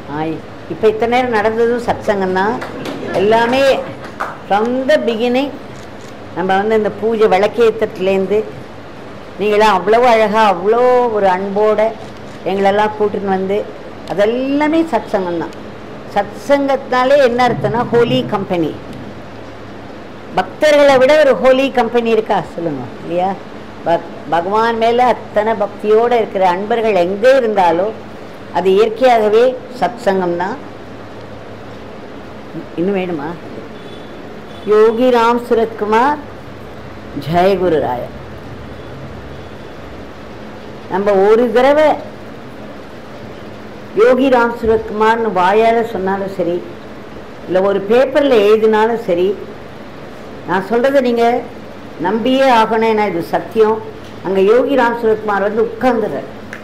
ஆய் இப்போ இத்தனை நேரம் நடந்ததும் சத்சங்கம் தான் எல்லாமே ஃப்ரம் த பிகினிங் நம்ம வந்து இந்த பூஜை விளக்கேற்றத்துலேருந்து நீங்களாம் அவ்வளோ அழகாக அவ்வளோ ஒரு அன்போட எங்களெல்லாம் கூட்டின்னு வந்து அதெல்லாமே சத்சங்கம் தான் சத்சங்கத்தினாலே என்ன அர்த்தம்னா ஹோலி கம்பெனி பக்தர்களை விட ஒரு ஹோலி கம்பெனி இருக்கா சொல்லுங்க இல்லையா பக் பகவான் மேலே அத்தனை பக்தியோடு இருக்கிற அன்பர்கள் எங்கே இருந்தாலும் அது இயற்கையாகவே சத்சங்கம் தான் இன்னும் வேணுமா யோகி ராம் சுரத்குமார் ஜெயகுரு ராய நம்ம ஒரு தடவை யோகி ராம் சுரத்குமார்னு வாயால் சொன்னாலும் சரி இல்லை ஒரு பேப்பரில் எழுதினாலும் சரி நான் சொல்கிறத நீங்கள் நம்பியே ஆகணும் ஏன்னா இது சத்தியம் அங்கே யோகி ராம் சுரத்குமார் வந்து உட்கார்ந்துடுறார்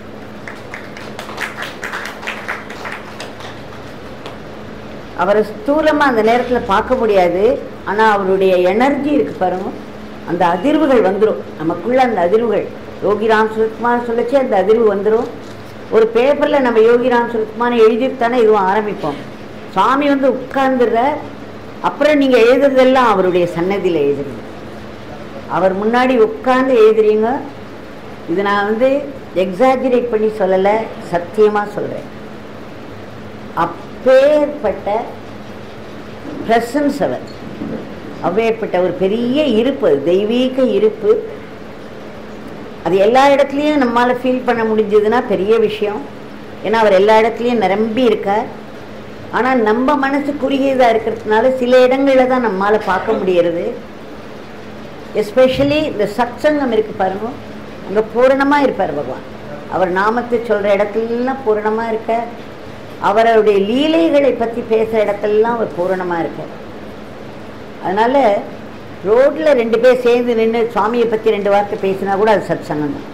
அவரை ஸ்தூலமாக அந்த நேரத்தில் பார்க்க முடியாது ஆனால் அவருடைய எனர்ஜி இருக்கு பாருங்க அந்த அதிர்வுகள் வந்துடும் நமக்குள்ள அந்த அதிர்வுகள் யோகி ராம் சுரத்குமார் சொல்லச்சு அந்த அதிர்வு வந்துடும் ஒரு பேப்பரில் நம்ம யோகி ராம் சுரத்குமார் எழுதித்தானே இதுவும் ஆரம்பிப்போம் சுவாமி வந்து உட்கார்ந்துடுற அப்புறம் நீங்கள் எழுதுறதெல்லாம் அவருடைய சன்னதியில் எழுதுறீங்க அவர் முன்னாடி உட்கார்ந்து எழுதுறீங்க இது நான் வந்து எக்ஸாஜரேட் பண்ணி சொல்லலை சத்தியமாக சொல்கிறேன் அப்பேற்பட்ட பிரசன்ஸ் அவர் அப்பேற்பட்ட ஒரு பெரிய இருப்பு அது தெய்வீக இருப்பு அது எல்லா இடத்துலையும் நம்மளால் ஃபீல் பண்ண முடிஞ்சதுன்னா பெரிய விஷயம் ஏன்னா அவர் எல்லா இடத்துலையும் நிரம்பி இருக்கார் ஆனால் நம்ம மனசு குறுகியதாக இருக்கிறதுனால சில இடங்களில் தான் நம்மளால் பார்க்க முடியறது எஸ்பெஷலி இந்த சத்சங்கம் இருக்கு பாருங்க அங்கே பூரணமாக இருப்பார் பகவான் அவர் நாமத்தை சொல்கிற இடத்துலலாம் பூரணமாக இருக்க அவருடைய லீலைகளை பற்றி பேசுகிற இடத்துலலாம் அவர் பூரணமாக இருக்கார் அதனால் ரோட்டில் ரெண்டு பேர் சேர்ந்து நின்று சுவாமியை பற்றி ரெண்டு வார்த்தை பேசினா கூட அது சத் சங்கம் தான்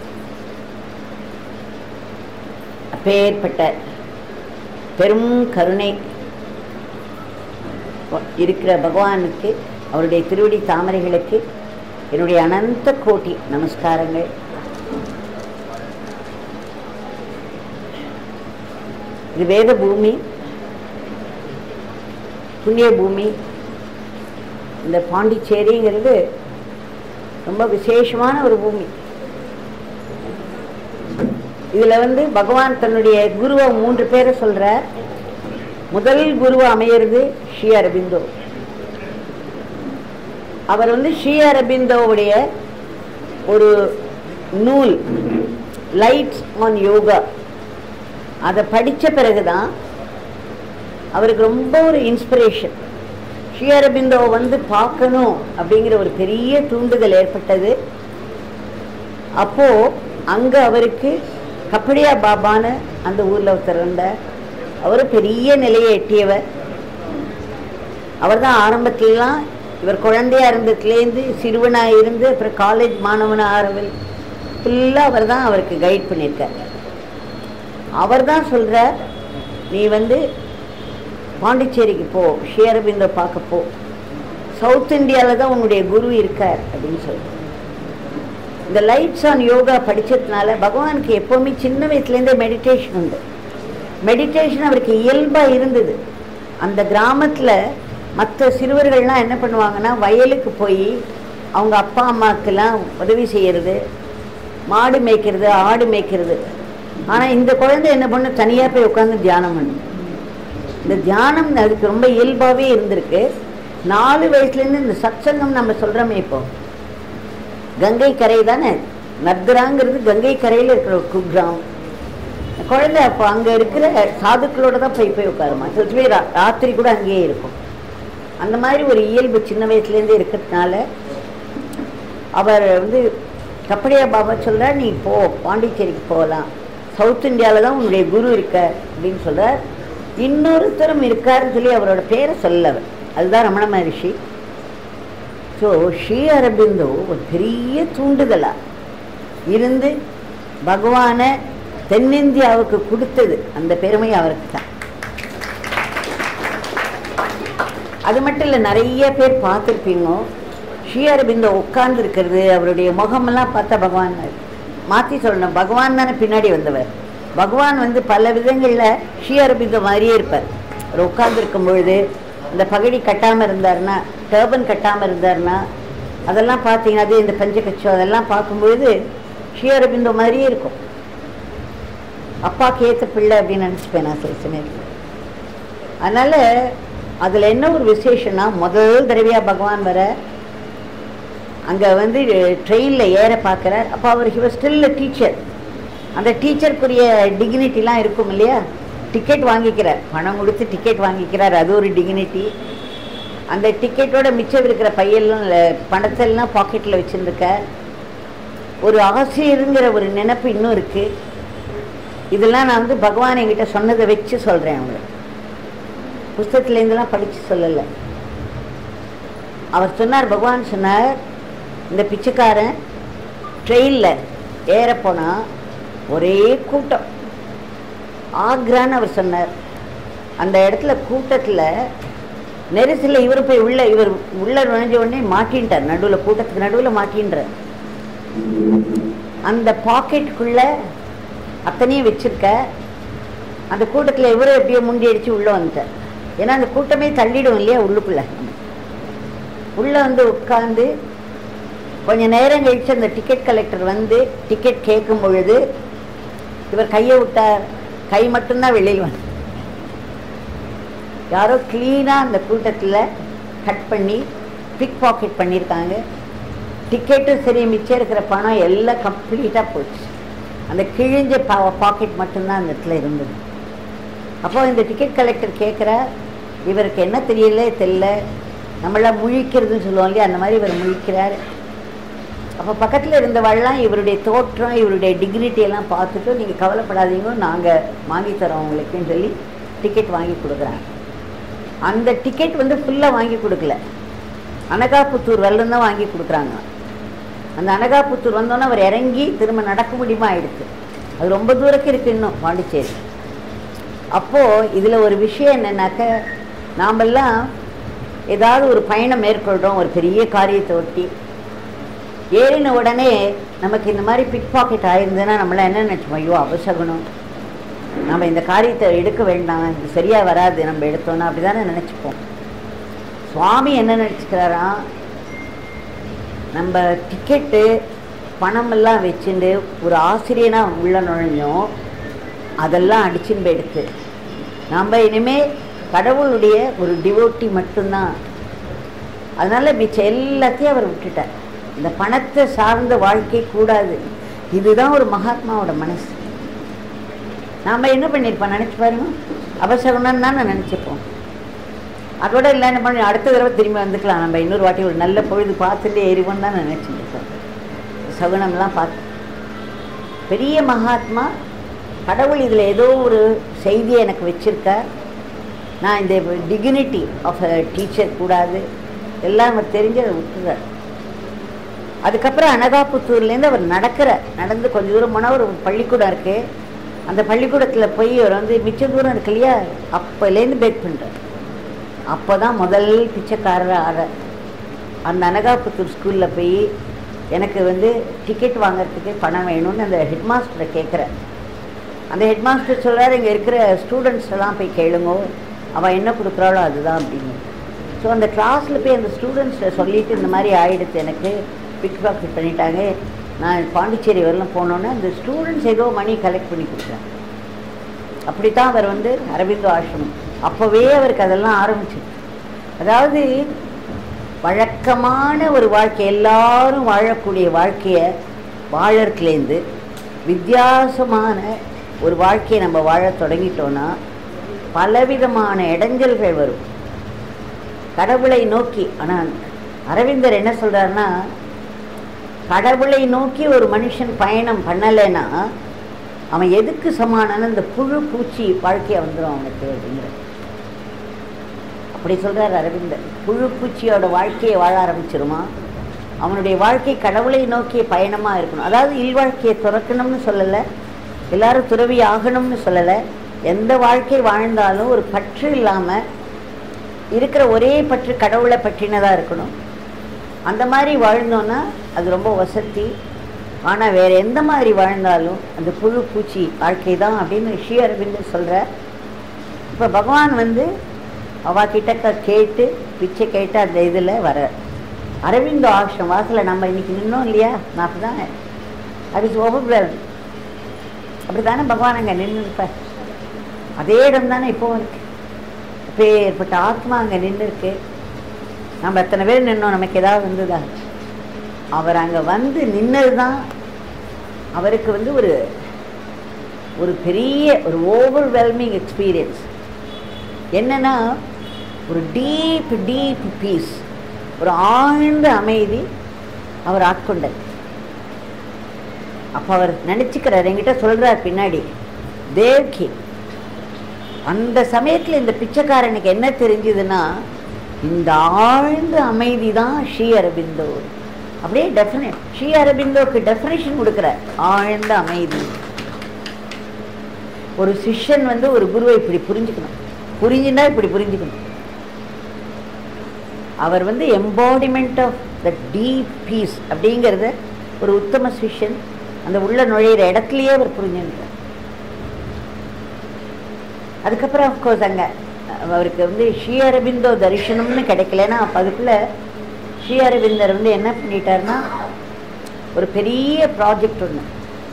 அப்பேற்பட்ட பெரும் கருணை இருக்கிற பகவானுக்கு அவருடைய திருவடி தாமரைகளுக்கு என்னுடைய அனந்த கோட்டி நமஸ்காரங்கள் இது வேத பூமி புண்ணிய பூமி இந்த பாண்டிச்சேரிங்கிறது ரொம்ப விசேஷமான ஒரு பூமி இதில் வந்து பகவான் தன்னுடைய குருவை மூன்று பேரை சொல்கிறார் முதல் குருவை அமையிறது ஸ்ரீ அரபிந்தோ அவர் வந்து ஸ்ரீ அரபிந்தோவுடைய ஒரு நூல் லைட்ஸ் ஆன் யோகா அதை படித்த பிறகு தான் அவருக்கு ரொம்ப ஒரு இன்ஸ்பிரேஷன் ஸ்ரீ அரபிந்தோ வந்து பார்க்கணும் அப்படிங்கிற ஒரு பெரிய தூண்டுதல் ஏற்பட்டது அப்போது அங்கே அவருக்கு கப்படியா பாபான்னு அந்த ஊரில் ஒருத்தர் இருந்தார் அவர் பெரிய நிலையை எட்டியவர் அவர் தான் ஆரம்பத்திலலாம் இவர் குழந்தையா இருந்ததுலேருந்து சிறுவனாக இருந்து அப்புறம் காலேஜ் மாணவனாக ஆரம்பி ஃபுல்லாக அவர் தான் அவருக்கு கைட் பண்ணியிருக்கார் அவர் தான் சொல்கிறார் நீ வந்து பாண்டிச்சேரிக்கு போ ஷேரபிந்தோ பார்க்க போ சவுத் இந்தியாவில் தான் உன்னுடைய குரு இருக்கார் அப்படின்னு சொல்லி இந்த லைட்ஸ் ஆன் யோகா படித்ததுனால பகவானுக்கு எப்போவுமே சின்ன வயசுலேருந்தே மெடிடேஷன் உண்டு மெடிடேஷன் அவருக்கு இயல்பாக இருந்தது அந்த கிராமத்தில் மற்ற சிறுவர்கள்லாம் என்ன பண்ணுவாங்கன்னா வயலுக்கு போய் அவங்க அப்பா அம்மாக்கெல்லாம் உதவி செய்கிறது மாடு மேய்க்கிறது ஆடு மேய்க்கிறது ஆனால் இந்த குழந்தை என்ன பண்ண தனியாக போய் உட்காந்து தியானம் பண்ணும் இந்த தியானம் அதுக்கு ரொம்ப இயல்பாகவே இருந்திருக்கு நாலு வயசுலேருந்து இந்த சத்சங்கம் நம்ம சொல்கிறோமே இப்போ கங்கை கரை தானே நர்கராங்கிறது கங்கை கரையில் இருக்கிற ஒரு குக்கிராமம் குழந்தை அப்போ அங்கே இருக்கிற சாதுக்களோட தான் போய் போய் உட்காருமா சில பேர் ரா- ராத்திரி கூட அங்கேயே இருக்கும் அந்த மாதிரி ஒரு இயல்பு சின்ன வயசுலேருந்தே இருக்கிறதுனால அவர் வந்து கப்படியா பாபா சொல்கிறார் நீ போ பாண்டிச்சேரிக்கு போகலாம் சவுத் இந்தியாவில் தான் உன்னுடைய குரு இருக்க அப்படின்னு சொல்கிறார் இன்னொருத்தரும் இருக்காருன்னு சொல்லி அவரோட பேரை சொல்லவர் அதுதான் ரமண மகரிஷி ஸோ ஸ்ரீ அரபிந்தோ ஒரு பெரிய தூண்டுதலா இருந்து பகவானை தென்னிந்தியாவுக்கு கொடுத்தது அந்த பெருமை அவருக்கு தான் அது மட்டும் இல்லை நிறைய பேர் பார்த்துருப்பீங்க ஸ்ரீ அரபிந்தோ உட்கார்ந்து இருக்கிறது அவருடைய முகமெல்லாம் பார்த்தா பகவான் மாதிரி. மாற்றி சொல்லணும் பகவான் தானே பின்னாடி வந்தவர் பகவான் வந்து பல விதங்களில் ஸ்ரீஅரபிந்த மாதிரியே இருப்பார் அவர் உட்கார்ந்துருக்கும் பொழுது இந்த பகடி கட்டாமல் இருந்தாருன்னா டர்பன் கட்டாமல் இருந்தாருன்னா அதெல்லாம் பார்த்தீங்கன்னா அது இந்த பஞ்சகச்சம் அதெல்லாம் பார்க்கும்பொழுது ஸ்ரீஅரபிந்தோ மாதிரியே இருக்கும் அப்பாவுக்கு ஏற்ற பிள்ளை அப்படின்னு நினச்சிப்பேன் நான் சில சமயத்தில் அதனால் அதில் என்ன ஒரு விசேஷம்னா முதல் தடவையாக பகவான் வர அங்கே வந்து ட்ரெயினில் ஏற பார்க்குறார் அப்போ அவர் ஹி ஸ்டில் டீச்சர் அந்த டீச்சருக்குரிய டிக்னிட்டிலாம் இருக்கும் இல்லையா டிக்கெட் வாங்கிக்கிறார் பணம் கொடுத்து டிக்கெட் வாங்கிக்கிறார் அது ஒரு டிக்னிட்டி அந்த டிக்கெட்டோட மிச்சம் இருக்கிற பையெல்லாம் ல- பணத்தெல்லாம் பாக்கெட்டில் வச்சுருந்துக்க ஒரு ஆசிரியருங்கிற ஒரு நினைப்பு இன்னும் இருக்குது இதெல்லாம் நான் வந்து பகவான் என்கிட்ட சொன்னதை வச்சு சொல்கிறேன் அவங்களுக்கு புஸ்தகத்துலேருந்துலாம் படித்து சொல்லலை அவர் சொன்னார் பகவான் சொன்னார் இந்த பிச்சைக்காரன் ட்ரெயினில் ஏற போனால் ஒரே கூட்டம் ஆக்ரான்னு அவர் சொன்னார் அந்த இடத்துல கூட்டத்தில் நெரிசலில் இவர் போய் உள்ள இவர் உள்ள நுழைஞ்ச உடனே மாட்டின்ட்டார் நடுவில் கூட்டத்துக்கு நடுவில் மாட்டின்றார் அந்த பாக்கெட்டுக்குள்ள அத்தனையும் வச்சிருக்க அந்த கூட்டத்தில் இவரும் எப்படியோ முண்டி அடித்து உள்ளே வந்துட்டார் ஏன்னா அந்த கூட்டமே தள்ளிடும் இல்லையா உள்ளுக்குள்ள உள்ளே வந்து உட்காந்து கொஞ்ச நேரம் கழிச்சு அந்த டிக்கெட் கலெக்டர் வந்து டிக்கெட் கேட்கும் பொழுது இவர் கையை விட்டார் கை மட்டும்தான் வெளியில் வந்து யாரோ க்ளீனாக அந்த கூட்டத்தில் கட் பண்ணி பிக் பாக்கெட் பண்ணியிருக்காங்க டிக்கெட்டும் சரி மிச்சம் இருக்கிற பணம் எல்லாம் கம்ப்ளீட்டாக போச்சு அந்த கிழிஞ்ச பா பாக்கெட் மட்டும்தான் அந்த இடத்துல இருந்தது அப்போ இந்த டிக்கெட் கலெக்டர் கேட்குறா இவருக்கு என்ன தெரியல தெரியல நம்மளாம் முழிக்கிறதுன்னு சொல்லுவோம் இல்லையா அந்த மாதிரி இவர் முழிக்கிறார் அப்போ பக்கத்தில் இருந்தவள்லாம் இவருடைய தோற்றம் இவருடைய டிக்னிட்டி எல்லாம் பார்த்துட்டு நீங்கள் கவலைப்படாதீங்க நாங்கள் வாங்கி தரோம் உங்களுக்குன்னு சொல்லி டிக்கெட் வாங்கி கொடுக்குறாங்க அந்த டிக்கெட் வந்து ஃபுல்லாக வாங்கி கொடுக்கல அனகாபுத்தூர் வரலும் தான் வாங்கி கொடுக்குறாங்க அந்த அனகாபுத்தூர் வந்தோன்னே அவர் இறங்கி திரும்ப நடக்க முடியுமா ஆயிடுச்சு அது ரொம்ப தூரக்கு இருக்கு இன்னும் பாண்டிச்சேரி அப்போது இதில் ஒரு விஷயம் என்னன்னாக்க நாமெல்லாம் ஏதாவது ஒரு பயணம் மேற்கொள்கிறோம் ஒரு பெரிய காரியத்தை ஒட்டி ஏறின உடனே நமக்கு இந்த மாதிரி பிக் பாக்கெட் ஆயிருந்ததுன்னா நம்மளாம் என்ன நினச்சோம் ஐயோ அபசகுணம் நம்ம இந்த காரியத்தை எடுக்க வேண்டாம் இது சரியாக வராது நம்ம எடுத்தோன்னா அப்படி தானே நினச்சிப்போம் சுவாமி என்ன நினச்சிக்கிறாராம் நம்ம டிக்கெட்டு பணமெல்லாம் வச்சுட்டு ஒரு ஆசிரியனாக உள்ள நுழைஞ்சோம் அதெல்லாம் அடிச்சுன்னு போய் எடுத்து நம்ம இனிமேல் கடவுளுடைய ஒரு டிவோட்டி மட்டும்தான் அதனால் மிச்சம் எல்லாத்தையும் அவர் விட்டுட்டார் இந்த பணத்தை சார்ந்த வாழ்க்கை கூடாது இதுதான் ஒரு மகாத்மாவோட மனசு நாம் என்ன பண்ணியிருப்போம் நினச்சி பாருங்க அவசகுணம் தான் நான் நினச்சிப்போம் அதோட இல்லை என்ன பண்ணி அடுத்த தடவை திரும்பி வந்துக்கலாம் நம்ம இன்னொரு வாட்டி ஒரு நல்ல பொழுது பார்த்துட்டு எரிவோன்னு தான் நான் நினச்சிட்டு இருக்கேன் சகுனம்லாம் பார்த்து பெரிய மகாத்மா கடவுள் இதில் ஏதோ ஒரு செய்தியை எனக்கு வச்சிருக்கார் நான் இந்த டிக்னிட்டி ஆஃப் அ டீச்சர் கூடாது எல்லாம் அவர் தெரிஞ்சு அதை விட்டுறார் அதுக்கப்புறம் அனகாபுத்தூர்லேருந்து அவர் நடக்கிறார் நடந்து கொஞ்சம் தூரம் போனால் ஒரு பள்ளிக்கூடம் இருக்குது அந்த பள்ளிக்கூடத்தில் போய் அவர் வந்து மிச்ச தூரம் இருக்கு இல்லையா அப்போலேருந்து பேக் பண்ணுறார் அப்போ தான் முதல் பிச்சைக்காரர் ஆற அந்த அனகாபுத்தூர் ஸ்கூலில் போய் எனக்கு வந்து டிக்கெட் வாங்குறதுக்கு பணம் வேணும்னு அந்த ஹெட்மாஸ்டரை கேட்குறேன் அந்த ஹெட்மாஸ்டர் சொல்கிறார் இங்கே இருக்கிற ஸ்டூடெண்ட்ஸ் எல்லாம் போய் கேளுங்கோ அவள் என்ன கொடுக்குறாளோ அதுதான் அப்படின்னு ஸோ அந்த கிளாஸில் போய் அந்த ஸ்டூடெண்ட்ஸை சொல்லிட்டு இந்த மாதிரி ஆயிடுச்சு எனக்கு பிக் பாக்கெட் பண்ணிட்டாங்க நான் பாண்டிச்சேரி வரலாம் போனோன்னே அந்த ஸ்டூடெண்ட்ஸ் ஏதோ மணி கலெக்ட் பண்ணி கொடுக்குறாங்க அப்படித்தான் அவர் வந்து அரவிந்தோ ஆசிரமம் அப்போவே அவருக்கு அதெல்லாம் ஆரம்பிச்சிருக்கு அதாவது வழக்கமான ஒரு வாழ்க்கை எல்லாரும் வாழக்கூடிய வாழ்க்கையை வாழறதுலேருந்து வித்தியாசமான ஒரு வாழ்க்கையை நம்ம வாழத் தொடங்கிட்டோன்னா பலவிதமான இடைஞ்சல்கள் வரும் கடவுளை நோக்கி ஆனால் அரவிந்தர் என்ன சொல்றாருன்னா கடவுளை நோக்கி ஒரு மனுஷன் பயணம் பண்ணலைன்னா அவன் எதுக்கு சமானன்னு இந்த புழு பூச்சி வாழ்க்கையை வந்துடும் அவனுக்கு அப்படிங்கிற அப்படி சொல்றார் அரவிந்தர் புழு பூச்சியோட வாழ்க்கையை வாழ ஆரம்பிச்சிருமா அவனுடைய வாழ்க்கை கடவுளை நோக்கிய பயணமாக இருக்கணும் அதாவது இல்வாழ்க்கையை துறக்கணும்னு சொல்லலை எல்லாரும் துறவி ஆகணும்னு சொல்லலை எந்த வாழ்க்கை வாழ்ந்தாலும் ஒரு பற்று இல்லாமல் இருக்கிற ஒரே பற்று கடவுளை பற்றினதாக இருக்கணும் அந்த மாதிரி வாழ்ந்தோன்னா அது ரொம்ப வசதி ஆனால் வேற எந்த மாதிரி வாழ்ந்தாலும் அந்த புழு பூச்சி வாழ்க்கை தான் அப்படின்னு ஸ்ரீ அரவிந்தர் சொல்கிறார் இப்போ பகவான் வந்து அவ கிட்ட கேட்டு பிச்சை கேட்டு அந்த இதில் வர அரவிந்தோ ஆசிரம் வாசலில் நம்ம இன்னைக்கு நின்னோம் இல்லையா நான் அப்படி தானே அது ஓவர் அப்படி தானே பகவான் அங்கே நின்று இருப்பார் அதே இடம் தானே இப்போவும் இருக்கு இப்போ ஏற்பட்ட ஆத்மா அங்கே நின்று இருக்கு நம்ம எத்தனை பேர் நின்னோம் நமக்கு ஏதாவது வந்ததா அவர் அங்கே வந்து நின்னது தான் அவருக்கு வந்து ஒரு ஒரு பெரிய ஒரு ஓவர்வெல்மிங் எக்ஸ்பீரியன்ஸ் என்னன்னா ஒரு டீப் டீப் பீஸ் ஒரு ஆழ்ந்த அமைதி அவர் ஆட்கொண்டார் அப்போ அவர் நினச்சிக்கிறார் என்கிட்ட சொல்கிறார் பின்னாடி தேவ்கி அந்த சமயத்தில் இந்த பிச்சைக்காரனுக்கு என்ன தெரிஞ்சதுன்னா இந்த ஆழ்ந்த அமைதி தான் ஸ்ரீ அரபிந்தோ அப்படியே டெஃபினட் ஸ்ரீ அரபிந்தோக்கு டெஃபினேஷன் கொடுக்குறார் ஆழ்ந்த அமைதி ஒரு சிஷ்யன் வந்து ஒரு குருவை இப்படி புரிஞ்சுக்கணும் புரிஞ்சுனா இப்படி புரிஞ்சுக்கணும் அவர் வந்து embodiment of the deep peace அப்படிங்கிறத ஒரு உத்தம சிஷ்யன் அந்த உள்ள நுழையிற இடத்துலயே அவர் புரிஞ்சுன்றார் அதுக்கப்புறம் அஃப்கோர்ஸ் அங்கே அவருக்கு வந்து ஸ்ரீ அரபிந்தோ தரிசனம்னு கிடைக்கலன்னா அப்போ அதுக்குள்ள ஸ்ரீ அரவிந்தர் வந்து என்ன பண்ணிட்டாருன்னா ஒரு பெரிய ப்ராஜெக்ட் ஒன்று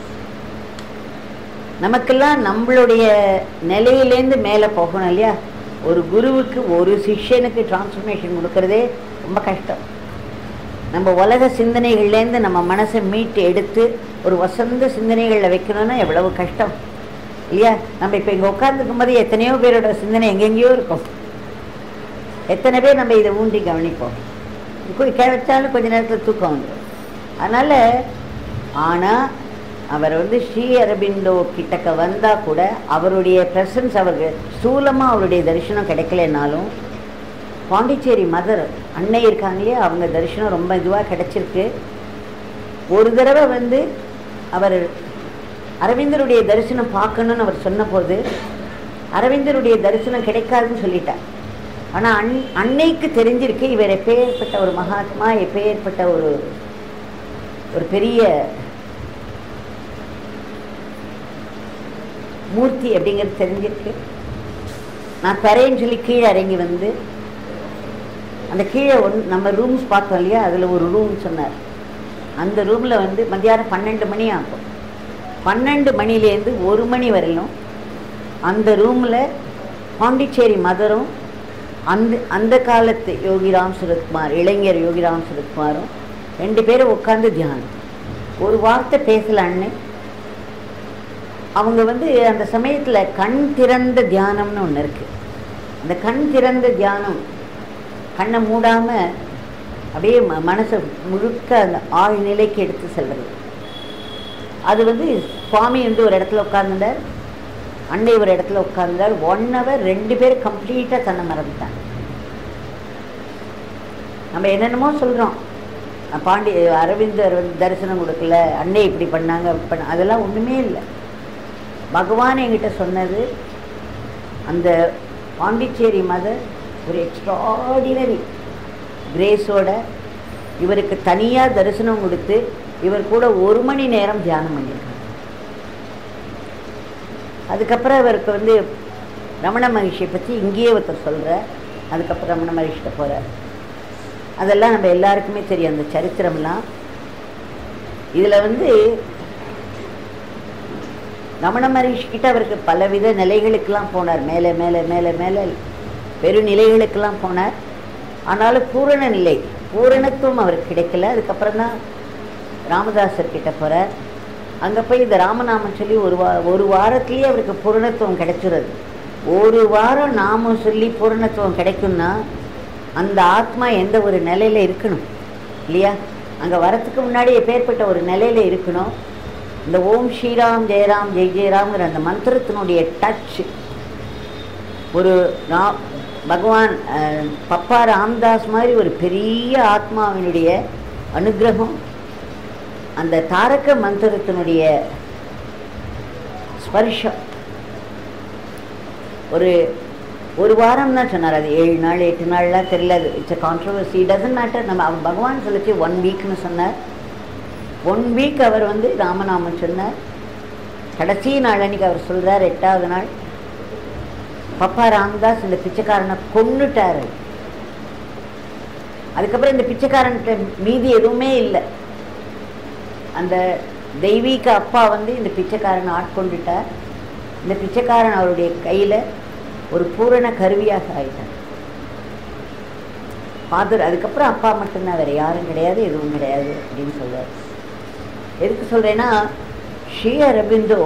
நமக்கெல்லாம் நம்மளுடைய நிலையிலேருந்து மேலே போகணும் இல்லையா ஒரு குருவுக்கு ஒரு சிஷ்யனுக்கு டிரான்ஸ்ஃபர்மேஷன் கொடுக்கறதே ரொம்ப கஷ்டம் நம்ம உலக சிந்தனைகள்லேருந்து நம்ம மனசை மீட்டு எடுத்து ஒரு வசந்த சிந்தனைகளில் வைக்கணும்னா எவ்வளவு கஷ்டம் இல்லையா நம்ம இப்போ இங்கே உட்காந்துருக்கும் போது எத்தனையோ பேரோட சிந்தனை எங்கெங்கேயோ இருக்கும் எத்தனை பேர் நம்ம இதை ஊண்டி கவனிப்போம் கே வச்சாலும் கொஞ்ச நேரத்தில் தூக்கம் வந்துடும் அதனால் ஆனால் அவர் வந்து ஸ்ரீ அரபிந்தோ கிட்டக்க வந்தால் கூட அவருடைய ப்ரெசன்ஸ் அவருக்கு ஸ்தூலமாக அவருடைய தரிசனம் கிடைக்கலனாலும் பாண்டிச்சேரி மதர் அன்னை இருக்காங்களே அவங்க தரிசனம் ரொம்ப இதுவாக கிடச்சிருக்கு ஒரு தடவை வந்து அவர் அரவிந்தருடைய தரிசனம் பார்க்கணுன்னு அவர் சொன்னபோது அரவிந்தருடைய தரிசனம் கிடைக்காதுன்னு சொல்லிட்டார் ஆனால் அன் அன்னைக்கு தெரிஞ்சிருக்கு இவர் எப்பேற்பட்ட ஒரு மகாத்மா எப்பேற்பட்ட ஒரு ஒரு பெரிய மூர்த்தி அப்படிங்கிறது தெரிஞ்சிருக்கு நான் தரேன்னு சொல்லி கீழே இறங்கி வந்து அந்த கீழே ஒன் நம்ம ரூம்ஸ் பார்த்தோம் இல்லையா அதில் ஒரு ரூம் சொன்னார் அந்த ரூமில் வந்து மத்தியானம் பன்னெண்டு மணி ஆகும் பன்னெண்டு மணிலேருந்து ஒரு மணி வரையிலும் அந்த ரூமில் பாண்டிச்சேரி மதரும் அந்த அந்த காலத்து யோகிராம் சுரத்குமார் இளைஞர் யோகிராம் சுரத்குமாரும் ரெண்டு பேரும் உட்காந்து தியானம் ஒரு வார்த்தை பேசலான்னு அவங்க வந்து அந்த சமயத்தில் கண் திறந்த தியானம்னு ஒன்று இருக்குது அந்த கண் திறந்த தியானம் கண்ணை மூடாமல் அப்படியே ம மனசை முழுக்க அந்த ஆழ் நிலைக்கு எடுத்து செல்வது அது வந்து சுவாமி வந்து ஒரு இடத்துல உட்கார்ந்தார் அன்னை ஒரு இடத்துல உட்கார்ந்தார் ஒன் ஹவர் ரெண்டு பேர் கம்ப்ளீட்டாக தன்னை மறந்துட்டாங்க நம்ம என்னென்னமோ சொல்கிறோம் பாண்டி அரவிந்தர் வந்து தரிசனம் கொடுக்கல அன்னை இப்படி பண்ணாங்க அப்படி பண்ண அதெல்லாம் ஒன்றுமே இல்லை பகவான் என்கிட்ட சொன்னது அந்த பாண்டிச்சேரி மதர் ஒரு எக்ஸ்ட்ராடினரி கிரேஸோட இவருக்கு தனியாக தரிசனம் கொடுத்து இவர் கூட ஒரு மணி நேரம் தியானம் பண்ணியிருக்காங்க அதுக்கப்புறம் இவருக்கு வந்து ரமண மகிழ்ச்சியை பற்றி இங்கேயே ஒருத்தர் சொல்கிறார் அதுக்கப்புறம் ரமண மகிழ்ச்சிட்ட போகிறார் அதெல்லாம் நம்ம எல்லாருக்குமே தெரியும் அந்த சரித்திரம்லாம் இதில் வந்து ரமண மகரிஷி கிட்ட அவருக்கு பலவித நிலைகளுக்கெல்லாம் போனார் மேலே மேலே மேலே மேலே பெருநிலைகளுக்கெல்லாம் போனார் ஆனாலும் பூரண நிலை பூரணத்துவம் அவருக்கு கிடைக்கல அதுக்கப்புறம் தான் ராமதாசர் கிட்ட போகிறார் அங்கே போய் இந்த ராமநாமம் சொல்லி ஒரு வா ஒரு வாரத்திலேயே அவருக்கு பூரணத்துவம் கிடைச்சிருது ஒரு வாரம் நாமம் சொல்லி பூரணத்துவம் கிடைக்கும்னா அந்த ஆத்மா எந்த ஒரு நிலையில் இருக்கணும் இல்லையா அங்கே வரத்துக்கு முன்னாடி எப்பேற்பட்ட ஒரு நிலையில் இருக்கணும் இந்த ஓம் ஸ்ரீராம் ஜெயராம் ஜெய் ஜெயராம்ங்கிற அந்த மந்திரத்தினுடைய டச் ஒரு ரா பகவான் அஹ், பப்பா ராம்தாஸ் மாதிரி ஒரு பெரிய ஆத்மாவினுடைய அனுகிரகம் அந்த தாரக மந்திரத்தினுடைய ஸ்பர்ஷம் ஒரு ஒரு வாரம் தான் சொன்னார் அது ஏழு நாள் எட்டு நாள்லாம் தெரியல அது it's a controversy doesn't matter நம்ம அவன் பகவான் சொல்லிச்சு ஒன் வீக்னு சொன்னார் ஒன் வீக் அவர் வந்து ராமநாமம் சொன்னார் கடைசி நாள் அன்னைக்கு அவர் சொல்றார் எட்டாவது நாள் பப்பா ராமதாஸ் இந்த பிச்சைக்காரனை கொன்னுட்டாரு அதுக்கப்புறம் இந்த பிச்சைக்காரன்கிட்ட மீதி எதுவுமே இல்லை அந்த தெய்வீக அப்பா வந்து இந்த பிச்சைக்காரனை ஆட்கொண்டுட்டார் இந்த பிச்சைக்காரன் அவருடைய கையில் ஒரு பூரண கருவியாக ஆயிட்டார் ஃபாதர் அதுக்கப்புறம் அப்பா மட்டும்தான் வேறு யாரும் கிடையாது எதுவும் கிடையாது அப்படின்னு சொல்றாரு எதுக்கு சொல்கிறேன்னா ஸ்ரீ அரபிந்தோ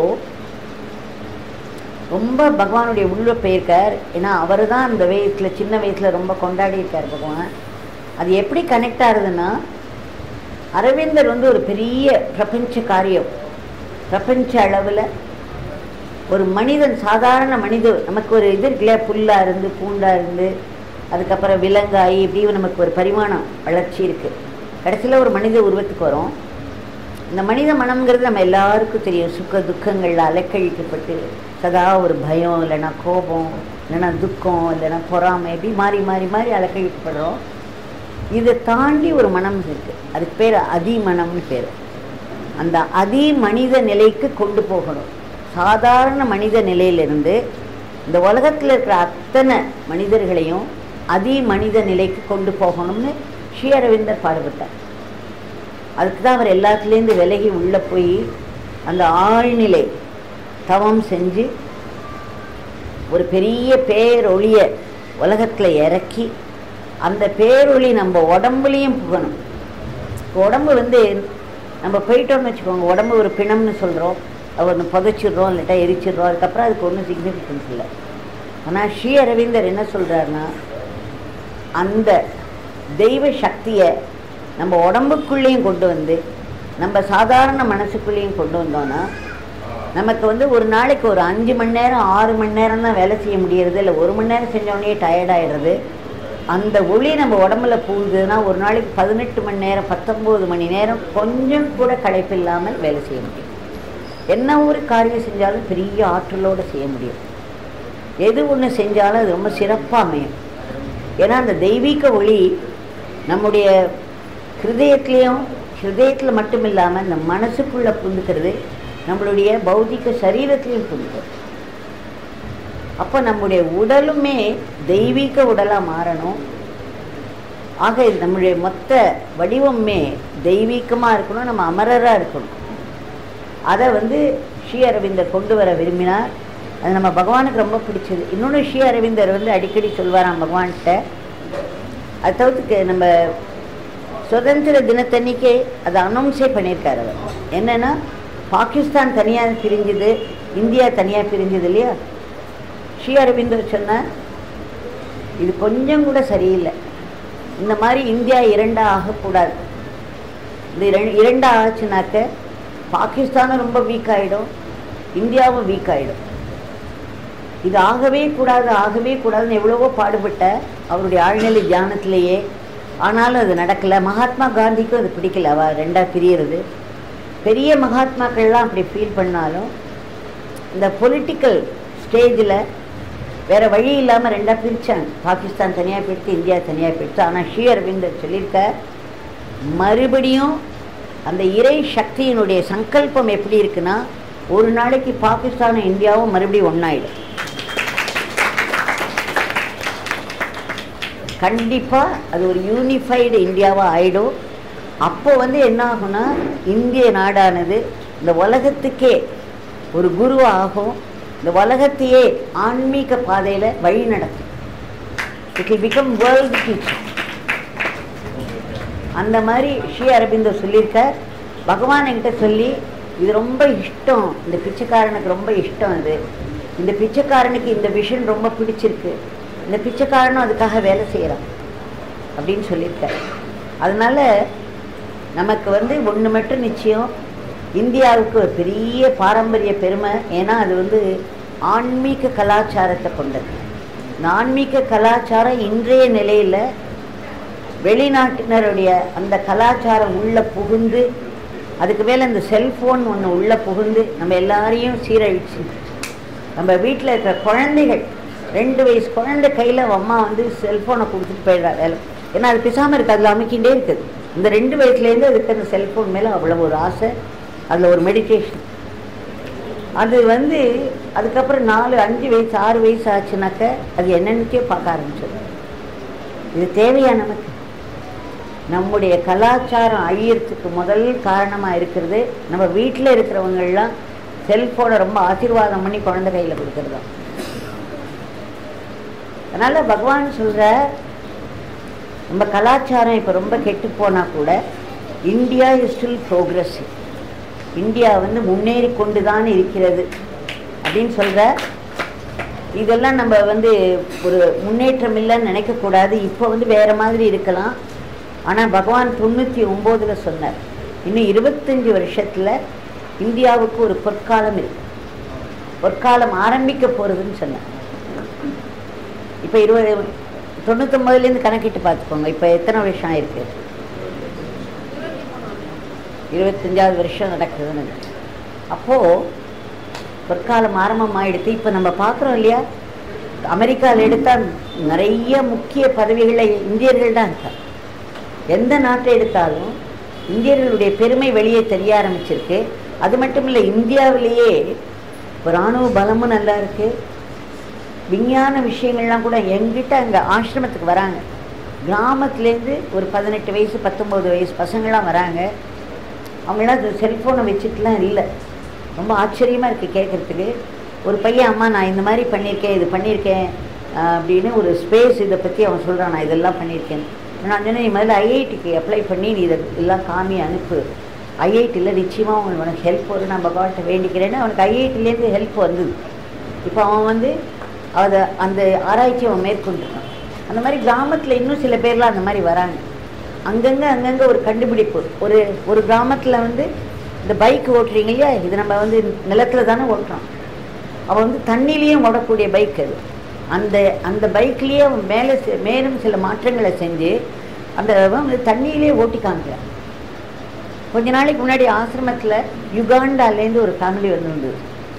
ரொம்ப பகவானுடைய உள்ள போயிருக்கார் ஏன்னா அவர் தான் அந்த வயசில் சின்ன வயசில் ரொம்ப கொண்டாடி இருக்கார் பகவான் அது எப்படி கனெக்ட் ஆகுதுன்னா அரவிந்தர் வந்து ஒரு பெரிய பிரபஞ்ச காரியம் பிரபஞ்ச அளவில் ஒரு மனிதன் சாதாரண மனித நமக்கு ஒரு இது இருக்குல்ல புல்லாக இருந்து பூண்டாக இருந்து அதுக்கப்புறம் விலங்காயி இப்படி நமக்கு ஒரு பரிமாணம் வளர்ச்சி இருக்குது கடைசியில் ஒரு மனித உருவத்துக்கு வரும் இந்த மனித மனம்ங்கிறது நம்ம எல்லாருக்கும் தெரியும் சுக துக்கங்களில் அலைக்கழிக்கப்பட்டு சதா ஒரு பயம் இல்லைன்னா கோபம் இல்லைன்னா துக்கம் இல்லைன்னா பொறாமை இப்படி மாறி மாறி மாறி அலைக்கழிக்கப்படுறோம் இதை தாண்டி ஒரு மனம் இருக்குது அதுக்கு பேர் அதிமனம்னு பேர் அந்த அதி மனித நிலைக்கு கொண்டு போகணும் சாதாரண மனித நிலையிலிருந்து இந்த உலகத்தில் இருக்கிற அத்தனை மனிதர்களையும் அதி மனித நிலைக்கு கொண்டு போகணும்னு ஸ்ரீ அரவிந்தர் பாடுபட்டார் அதுக்கு தான் அவர் எல்லாத்துலேருந்து விலகி உள்ளே போய் அந்த ஆழ்நிலை தவம் செஞ்சு ஒரு பெரிய பேரொளிய உலகத்தில் இறக்கி அந்த பேரொளி நம்ம உடம்புலையும் புகணும் உடம்பு வந்து நம்ம போயிட்டோம்னு வச்சுக்கோங்க உடம்பு ஒரு பிணம்னு சொல்கிறோம் ஒன்று புதைச்சிடுறோம் இல்லாட்டா எரிச்சிடுறோம் அதுக்கப்புறம் அதுக்கு ஒன்றும் சிக்னிஃபிகன்ஸ் இல்லை ஆனால் ஸ்ரீ அரவிந்தர் என்ன சொல்கிறாருன்னா அந்த தெய்வ சக்தியை நம்ம உடம்புக்குள்ளேயும் கொண்டு வந்து நம்ம சாதாரண மனசுக்குள்ளேயும் கொண்டு வந்தோன்னா நமக்கு வந்து ஒரு நாளைக்கு ஒரு அஞ்சு மணி நேரம் ஆறு மணி நேரம் தான் வேலை செய்ய முடியறது இல்லை ஒரு மணி நேரம் செஞ்சோடனே டயர்டாயிடுறது அந்த ஒளி நம்ம உடம்புல பூந்ததுன்னா ஒரு நாளைக்கு பதினெட்டு மணி நேரம் பத்தொம்போது மணி நேரம் கொஞ்சம் கூட களைப்பு இல்லாமல் வேலை செய்ய முடியும் என்ன ஒரு காரியம் செஞ்சாலும் பெரிய ஆற்றலோடு செய்ய முடியும் எது ஒன்று செஞ்சாலும் அது ரொம்ப சிறப்பாக அமையும் ஏன்னா அந்த தெய்வீக ஒளி நம்முடைய ஹிருதயத்துலேயும் ஹிருதயத்தில் மட்டும் இல்லாமல் இந்த மனசுக்குள்ளே புந்துக்கிறது நம்மளுடைய பௌதிக சரீரத்திலையும் புந்துக்கிறது அப்போ நம்முடைய உடலுமே தெய்வீக உடலாக மாறணும் ஆக நம்முடைய மொத்த வடிவமே தெய்வீகமாக இருக்கணும் நம்ம அமரராக இருக்கணும் அதை வந்து ஸ்ரீ அரவிந்தர் கொண்டு வர விரும்பினார் அது நம்ம பகவானுக்கு ரொம்ப பிடிச்சது இன்னொன்று ஸ்ரீ அரவிந்தர் வந்து அடிக்கடி சொல்வாராம் பகவான்கிட்ட அது தவிர்த்துக்கு நம்ம சுதந்திர தினத்தன்னைக்கே அதை அனௌன்ஸே பண்ணியிருக்காரு அவர் என்னென்னா பாகிஸ்தான் தனியாக பிரிஞ்சுது இந்தியா தனியாக பிரிஞ்சுது இல்லையா ஸ்ரீ அரவிந்தர் சொன்னார் இது கொஞ்சம் கூட சரியில்லை இந்த மாதிரி இந்தியா இரண்டாக ஆகக்கூடாது இது இரண் இரண்டாக ஆச்சுனாக்க பாகிஸ்தானும் ரொம்ப வீக் ஆகிடும் இந்தியாவும் வீக் ஆகிடும் இது ஆகவே கூடாது ஆகவே கூடாதுன்னு எவ்வளவோ பாடுபட்ட அவருடைய ஆழ்நிலை தியானத்திலேயே ஆனாலும் அது நடக்கலை மகாத்மா காந்திக்கும் அது பிடிக்கல அவ ரெண்டாக பிரியறது பெரிய மகாத்மாக்கள்லாம் அப்படி ஃபீல் பண்ணாலும் இந்த பொலிட்டிக்கல் ஸ்டேஜில் வேறு வழி இல்லாமல் ரெண்டாக பிரித்தாங்க பாகிஸ்தான் தனியாக பிரித்து இந்தியா தனியாக பிரித்து ஆனால் ஸ்ரீ அரவிந்தர் சொல்லியிருக்க மறுபடியும் அந்த இறை சக்தியினுடைய சங்கல்பம் எப்படி இருக்குன்னா ஒரு நாளைக்கு பாகிஸ்தானும் இந்தியாவும் மறுபடியும் ஒன்றாயிடும் கண்டிப்பாக அது ஒரு யூனிஃபைடு இந்தியாவாக ஆயிடும் அப்போ வந்து என்ன ஆகும்னா இந்திய நாடானது இந்த உலகத்துக்கே ஒரு குருவாக ஆகும் இந்த உலகத்தையே ஆன்மீக பாதையில் வழி நடத்தும் it will become world teacher அந்த மாதிரி ஸ்ரீ அரபிந்தோ சொல்லியிருக்க பகவான் என்கிட்ட சொல்லி இது ரொம்ப இஷ்டம் இந்த பிச்சைக்காரனுக்கு ரொம்ப இஷ்டம் இது இந்த பிச்சைக்காரனுக்கு இந்த விஷன் ரொம்ப பிடிச்சிருக்கு இந்த பிச்சைக்காரனும் அதுக்காக வேலை செய்கிறான் அப்படின்னு சொல்லியிருக்காரு அதனால நமக்கு வந்து ஒன்று மட்டும் நிச்சயம் இந்தியாவுக்கு ஒரு பெரிய பாரம்பரிய பெருமை ஏன்னா அது வந்து ஆன்மீக கலாச்சாரத்தை கொண்டது இந்த ஆன்மீக கலாச்சாரம் இன்றைய நிலையில் வெளிநாட்டினருடைய அந்த கலாச்சாரம் உள்ளே புகுந்து அதுக்கு மேலே இந்த செல்ஃபோன் ஒன்று உள்ளே புகுந்து நம்ம எல்லாரையும் சீரழிச்சு நம்ம வீட்டில் இருக்கிற குழந்தைகள் ரெண்டு வயசு குழந்தை கையில் அம்மா வந்து செல்ஃபோனை கொடுத்துட்டு போயிடுறா வேலை ஏன்னா அது பிசாமல் இருக்குது அதில் அமைக்கின்றே இருக்குது இந்த ரெண்டு வயசுலேருந்து அதுக்கு அந்த செல்ஃபோன் மேலே அவ்வளோ ஒரு ஆசை அதில் ஒரு மெடிடேஷன் அது வந்து அதுக்கப்புறம் நாலு அஞ்சு வயசு ஆறு வயசு ஆச்சுனாக்க அது என்னன்னுக்கே பார்க்க ஆரம்பிச்சது இது தேவையா நமக்கு நம்முடைய கலாச்சாரம் அழியறதுக்கு முதல் காரணமாக இருக்கிறது நம்ம வீட்டில் இருக்கிறவங்கெல்லாம் செல்ஃபோனை ரொம்ப ஆசீர்வாதம் பண்ணி குழந்தை கையில் கொடுக்கறது தான் அதனால் பகவான் சொல்கிற நம்ம கலாச்சாரம் இப்போ ரொம்ப கெட்டு போனால் கூட India is still progressive India வந்து முன்னேறி கொண்டு தான் இருக்கிறது அப்படின்னு சொல்கிற இதெல்லாம் நம்ம வந்து ஒரு முன்னேற்றம் இல்லைன்னு நினைக்கக்கூடாது இப்போ வந்து வேறு மாதிரி இருக்கலாம் ஆனால் பகவான் தொண்ணூற்றி ஒம்போதில் சொன்னார் இன்னும் இருபத்தஞ்சி வருஷத்தில் இந்தியாவுக்கு ஒரு பொற்காலம் இருக்கு பொற்காலம் ஆரம்பிக்க போகிறதுன்னு சொன்னார் இப்போ இருபது தொண்ணூத்தொம்பதுலேருந்து கணக்கிட்டு பார்த்துக்கோங்க இப்போ எத்தனை வருஷம் ஆயிருக்கு இருபத்தஞ்சாவது வருஷம் நடக்குதுன்னு அப்போது பொற்காலம் ஆரம்பமாயிடுத்து இப்போ நம்ம பார்க்குறோம் இல்லையா அமெரிக்காவில் எடுத்தால் நிறைய முக்கிய பதவிகளில் இந்தியர்கள் தான் இருக்காங்க எந்த நாட்டை எடுத்தாலும் இந்தியர்களுடைய பெருமை வெளியே தெரிய ஆரம்பிச்சிருக்கு அது மட்டும் இல்லை இந்தியாவிலேயே இராணுவ பலமும் நல்லா இருக்குது விஞ்ஞான விஷயங்கள்லாம் கூட எங்கிட்ட அங்கே ஆசிரமத்துக்கு வராங்க கிராமத்துலேருந்து ஒரு பதினெட்டு வயசு பத்தொம்போது வயசு பசங்களாம் வராங்க அவங்களாம் இந்த செல்ஃபோனை வச்சுட்டுலாம் இல்லை ரொம்ப ஆச்சரியமாக இருக்குது கேட்குறதுக்கு ஒரு பையன் அம்மா நான் இந்த மாதிரி பண்ணியிருக்கேன் இது பண்ணியிருக்கேன் ஆஹ் அப்படின்னு ஒரு ஸ்பேஸ் இதை பற்றி அவன் சொல்கிறான் நான் இதெல்லாம் பண்ணியிருக்கேன் நான் சொன்னேன் நீ முதல்ல ஐஐடிக்கு அப்ளை பண்ணி நீ இதை எல்லாம் காமி அனுப்பு ஐஐடியில் நிச்சயமாக உங்களுக்கு உனக்கு ஹெல்ப் வரும் நான் பகவான்கிட்ட வேண்டிக்கிறேன்னு அவனுக்கு ஐஐடிலேருந்து ஹெல்ப் வந்தது இப்போ அவன் வந்து அதை அந்த ஆராய்ச்சி அவன் மேற்கொண்டிருக்கான் அந்த மாதிரி கிராமத்தில் இன்னும் சில பேர்லாம் அந்த மாதிரி வராங்க அங்கங்கே அங்கங்கே ஒரு கண்டுபிடிப்பு ஒரு ஒரு கிராமத்தில் வந்து இந்த பைக் ஓட்டுறீங்க இல்லையா இது நம்ம வந்து நிலத்தில் தானே ஓட்டுறோம் அவன் வந்து தண்ணிலையும் ஓடக்கூடிய பைக் அது அந்த அந்த பைக்லேயே அவன் மேலே செ- மேலும் சில மாற்றங்களை செஞ்சு அந்த அவன் வந்து தண்ணியிலே ஓட்டி காமிக்கிறான் கொஞ்ச நாளைக்கு முன்னாடி ஆசிரமத்தில் யுகாண்டாலேருந்து ஒரு ஃபேமிலி வந்து இருந்தது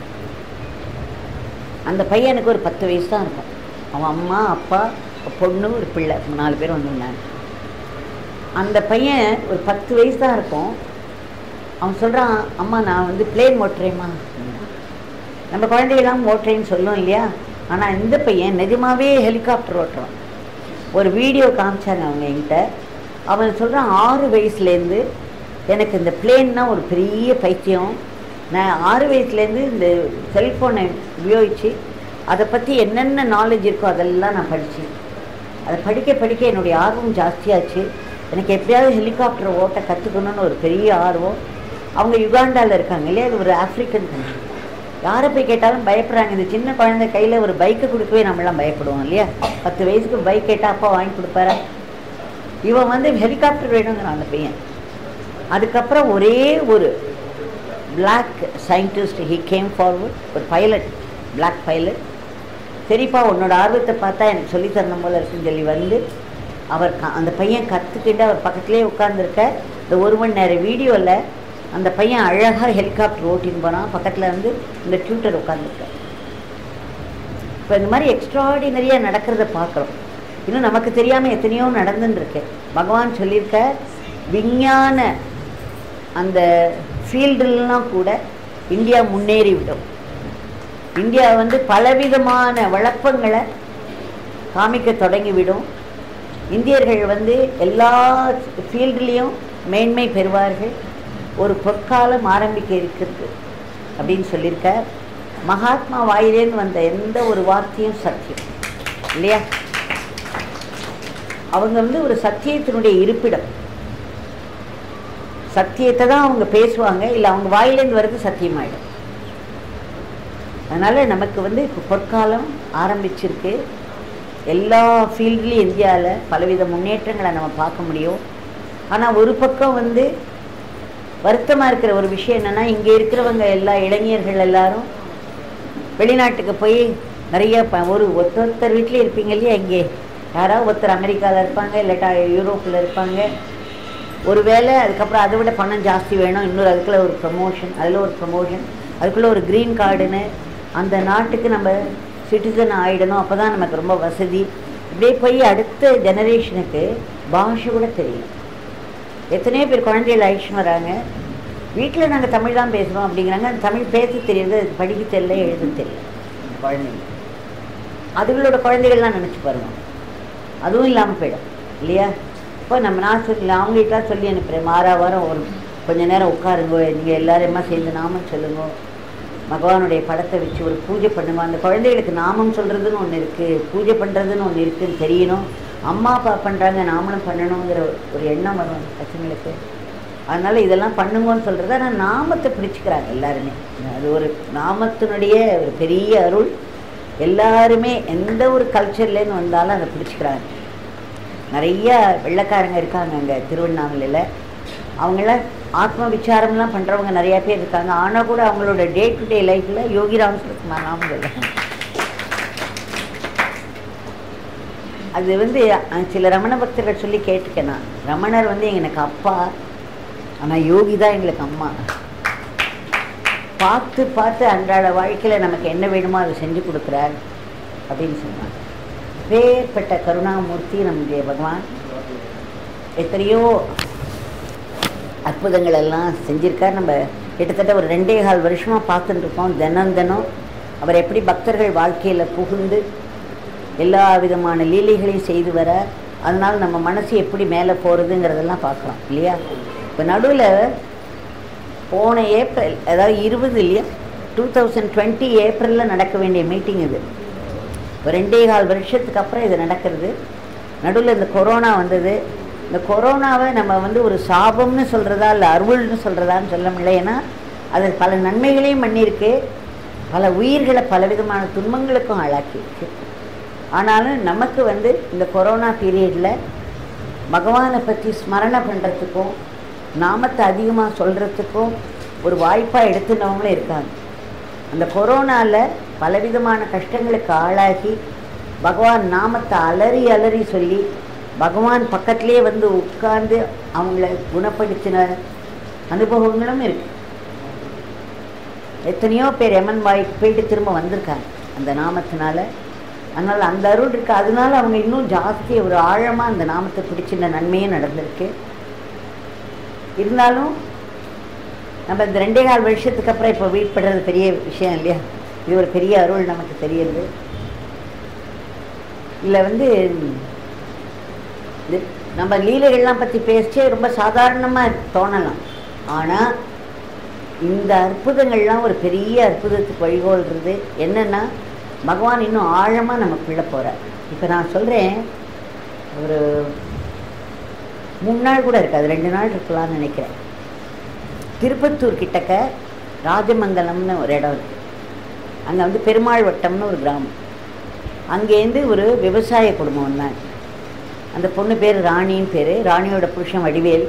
அந்த பையனுக்கு ஒரு பத்து வயசு தான் இருக்கும் அவன் அம்மா அப்பா பொண்ணு ஒரு பிள்ளை நாலு பேர் வந்திருந்தாங்க அந்த பையன் ஒரு பத்து வயசு தான் இருக்கும் அவன் சொல்கிறான் அம்மா நான் வந்து பிளேன் ஓட்டுறேம்மா நம்ம குழந்தையெல்லாம் ஓட்டுறேன்னு சொல்லுவோம் இல்லையா ஆனால் இந்த பையன் நிஜமாவே ஹெலிகாப்டர் ஓட்டுறான் ஒரு வீடியோ காமிச்சாங்க அவங்க என்கிட்ட அவன் சொல்கிறான் ஆறு வயசுலேருந்து எனக்கு இந்த பிளேன்னா ஒரு பெரிய பைத்தியம் நான் ஆறு வயசுலேருந்து இந்த செல்ஃபோனை உபயோகித்து அதை பற்றி என்னென்ன நாலேஜ் இருக்கோ அதெல்லாம் நான் படித்தேன் அதை படிக்க படிக்க என்னுடைய ஆர்வம் ஜாஸ்தியாச்சு எனக்கு எப்படியாவது ஹெலிகாப்டர் ஓட்ட கற்றுக்கணும்னு ஒரு பெரிய ஆர்வம் அவங்க யுகாண்டாவில் இருக்காங்க இல்லையா அது ஒரு ஆப்பிரிக்கன் கண்ட்ரி யாரை போய் கேட்டாலும் பயப்படுறாங்க இந்த சின்ன குழந்தை கையில் ஒரு பைக்கை கொடுக்கவே நம்மளாம் பயப்படுவோம் இல்லையா பத்து வயசுக்கு பைக் கேட்டால் அப்பா வாங்கி கொடுப்பாரா இவன் வந்து ஹெலிகாப்டர் வேணுங்கிறான் அந்த பையன் அதுக்கப்புறம் ஒரே ஒரு black scientist he came forward ஒரு பைலட் பிளாக் பைலட் சரிப்பா உன்னோட ஆர்வத்தை பார்த்தா எனக்கு சொல்லித் தரணும் போல இருக்குன்னு சொல்லி வந்து அவர் க- அந்த பையன் கற்றுக்கிட்டு அவர் பக்கத்துலேயே உட்காந்துருக்க இந்த ஒரு மணி நேரம் வீடியோவில் அந்த பையன் அழகாக ஹெலிகாப்டர் ஓட்டின்னு போனான் பக்கத்தில் வந்து இந்த டியூட்டர் உட்காந்துருக்க இப்போ இந்த மாதிரி எக்ஸ்ட்ராடினரியாக நடக்கிறத பார்க்குறோம் இன்னும் நமக்கு தெரியாமல் எத்தனையோ நடந்துன்னு இருக்கு பகவான் சொல்லியிருக்க விஞ்ஞான அந்த ஃபீல்டுலாம் கூட இந்தியா முன்னேறி விடும் இந்தியா வந்து பலவிதமான வழப்பங்களை காமிக்க தொடங்கிவிடும் இந்தியர்கள் வந்து எல்லா ஃபீல்டுலேயும் மேன்மை பெறுவார்கள் ஒரு பொற்காலம் ஆரம்பிக்க இருக்கிறது அப்படின்னு சொல்லியிருக்கார் மகாத்மா வாயிலேருந்து வந்த எந்த ஒரு வார்த்தையும் சத்தியம் இல்லையா அவங்க வந்து ஒரு சத்தியத்தினுடைய இருப்பிடம் சத்தியத்தை தான் அவங்க பேசுவாங்க இல்லை அவங்க வாயிலேருந்து வர்றது சத்தியமாயிடும் அதனால் நமக்கு வந்து இப்போ பொற்காலம் ஆரம்பிச்சிருக்கு எல்லா ஃபீல்ட்லேயும் இந்தியாவில் பலவித முன்னேற்றங்களை நம்ம பார்க்க முடியும் ஆனால் ஒரு பக்கம் வந்து வருத்தமாக இருக்கிற ஒரு விஷயம் என்னென்னா இங்கே இருக்கிறவங்க எல்லா இளைஞர்கள் எல்லாரும் வெளிநாட்டுக்கு போய் நிறைய ப ஒரு ஒருத்தர் வீட்லேயும் இருப்பீங்க இல்லையா இங்கே யாராவது ஒருத்தர் அமெரிக்காவில் இருப்பாங்க இல்லாட்டா யூரோப்பில் இருப்பாங்க ஒருவேளை அதுக்கப்புறம் அதை விட பணம் ஜாஸ்தி வேணும் இன்னொரு அதுக்குள்ள ஒரு ப்ரமோஷன் அதில் ஒரு ப்ரமோஷன் அதுக்குள்ளே ஒரு க்ரீன் கார்டுன்னு அந்த நாட்டுக்கு நம்ம சிட்டிசன் ஆகிடணும் அப்போ தான் நமக்கு ரொம்ப வசதி இப்படியே போய் அடுத்த ஜெனரேஷனுக்கு பாஷை கூட தெரியல எத்தனையோ பேர் குழந்தைகள் அழிச்சுன்னு வராங்க வீட்டில் நாங்கள் தமிழ் தான் பேசுகிறோம் அப்படிங்கிறாங்க அந்த தமிழ் பேச தெரியுது அது படிக்க தெரியல எழுத தெரியல அந்த குழந்தைங்க அதுகளோட குழந்தைகள்லாம் நினச்சி பாருங்க அதுவும் இல்லாமல் போயிடும் இல்லையா இப்போ நம்ம நான் சொல்லி அவங்கள்ட்ட சொல்லி அனுப்புகிறேன் வார வாரம் ஒரு கொஞ்ச நேரம் உட்காருங்க நீங்கள் எல்லாருமா சேர்ந்து நாமம் சொல்லுங்க பகவானுடைய படத்தை வச்சு ஒரு பூஜை பண்ணுங்க அந்த குழந்தைகளுக்கு நாமம் சொல்கிறதுன்னு ஒன்று இருக்குது பூஜை பண்ணுறதுன்னு ஒன்று இருக்குதுன்னு தெரியணும் அம்மா அப்பா பண்ணுறாங்க நாமளும் பண்ணணுங்கிற ஒரு எண்ணம் வரும் பசங்களுக்கு அதனால் இதெல்லாம் பண்ணுங்கன்னு சொல்கிறத ஆனால் நாமத்தை பிடிச்சிக்கிறாங்க எல்லாருமே அது ஒரு நாமத்தினுடைய ஒரு பெரிய அருள் எல்லாருமே எந்த ஒரு கல்ச்சர்லேருந்து வந்தாலும் அதை பிடிச்சிக்கிறாங்க நிறைய வெள்ளைக்காரங்க இருக்காங்க அங்கே திருவண்ணாமலையில் அவங்களாம் ஆத்ம விசாரம்லாம் பண்ணுறவங்க நிறையா பேர் இருக்காங்க ஆனால் கூட அவங்களோட டே டு டே லைஃப்பில் யோகிராம் சுரத்மா நாம சொல்லுவேன் அது வந்து அஹ், சில ரமண பக்தர்கள் சொல்லி கேட்டுக்கேன் நான் ரமணர் வந்து எனக்கு அப்பா ஆனால் யோகி தான் எங்களுக்கு அம்மா பார்த்து பார்த்து அன்றாட வாழ்க்கையில் நமக்கு என்ன வேணுமோ அதை செஞ்சு கொடுக்குறார் அப்படின்னு சொன்னாங்க வேறுபட்ட கருணாமூர்த்தி நம்முடைய பகவான் எத்தனையோ அற்புதங்கள் எல்லாம் செஞ்சிருக்கார் நம்ம கிட்டத்தட்ட ஒரு ரெண்டே கால் வருஷமாக பார்த்துட்டு இருக்கோம் தினம் தினம் அவர் எப்படி பக்தர்கள் வாழ்க்கையில் புகுந்து எல்லா விதமான லீலைகளையும் செய்து வர அதனால் நம்ம மனசு எப்படி மேலே போகிறதுங்கிறதெல்லாம் பார்க்குறோம் இல்லையா இப்போ நடுவில் போன ஏப்ரல் அதாவது இருபது இல்லையா டூ தௌசண்ட் டுவெண்ட்டி ஏப்ரலில் நடக்க வேண்டிய மீட்டிங் இது ஒரு ரெண்டே கால் வருஷத்துக்கு அப்புறம் இது நடக்கிறது நடுவில் இந்த கொரோனா வந்தது இந்த கொரோனாவை நம்ம வந்து ஒரு சாபம்னு சொல்கிறதா இல்லை அருள்னு சொல்கிறதான்னு சொல்ல முடியல ஏன்னா அது பல நன்மைகளையும் பண்ணியிருக்கு பல உயிர்களை பலவிதமான துன்பங்களுக்கும் ஆளாக்கியிருக்கு ஆனாலும் நமக்கு வந்து இந்த கொரோனா பீரியடில் பகவானை பற்றி ஸ்மரணை பண்ணுறதுக்கும் நாமத்தை அதிகமாக சொல்கிறதுக்கும் ஒரு வாய்ப்பாக எடுத்துனவங்களும் இருக்காங்க அந்த கொரோனாவில் பலவிதமான கஷ்டங்களுக்கு ஆளாகி பகவான் நாமத்தை அலறி அலறி சொல்லி பகவான் பக்கத்திலே வந்து உட்கார்ந்து அவங்கள குணப்படுத்தின அனுபவங்களும் இருக்கு எத்தனையோ பேர் எமன் வாய்க்கு போயிட்டு திரும்ப வந்திருக்காங்க அந்த நாமத்தினால அதனால் அந்த அருள் இருக்கு அதனால அவங்க இன்னும் ஜாஸ்தி ஒரு ஆழமாக அந்த நாமத்தை பிடிச்சிருந்த நன்மையும் நடந்திருக்கு இருந்தாலும் நம்ம இந்த ரெண்டே கால் வருஷத்துக்கு அப்புறம் இப்போ வெயிட் பண்ணுறது பெரிய விஷயம் இல்லையா இது ஒரு பெரிய அருள் நமக்கு தெரியுது இதில் வந்து இது நம்ம லீலைகள்லாம் பற்றி பேசிச்சே ரொம்ப சாதாரணமாக தோணலாம் ஆனால் இந்த அற்புதங்கள்லாம் ஒரு பெரிய அற்புதத்துக்கு வழிகோல்றது என்னென்னா பகவான் இன்னும் ஆழமாக நமக்குள்ள போகிறார் இப்போ நான் சொல்கிறேன் ஒரு மூணு நாள் கூட இருக்காது ரெண்டு நாள் இருக்கலாம்னு நினைக்கிறேன் திருப்பத்தூர் கிட்டக்க ராஜமங்கலம்னு ஒரு இடம் இருக்குது அங்கே வந்து பெருமாள் வட்டம்னு ஒரு கிராமம் அங்கேருந்து ஒரு விவசாய குடும்பம் வந்தாங்க அந்த பொண்ணு பேர் ராணின்னு பேர் ராணியோட புருஷன் வடிவேல்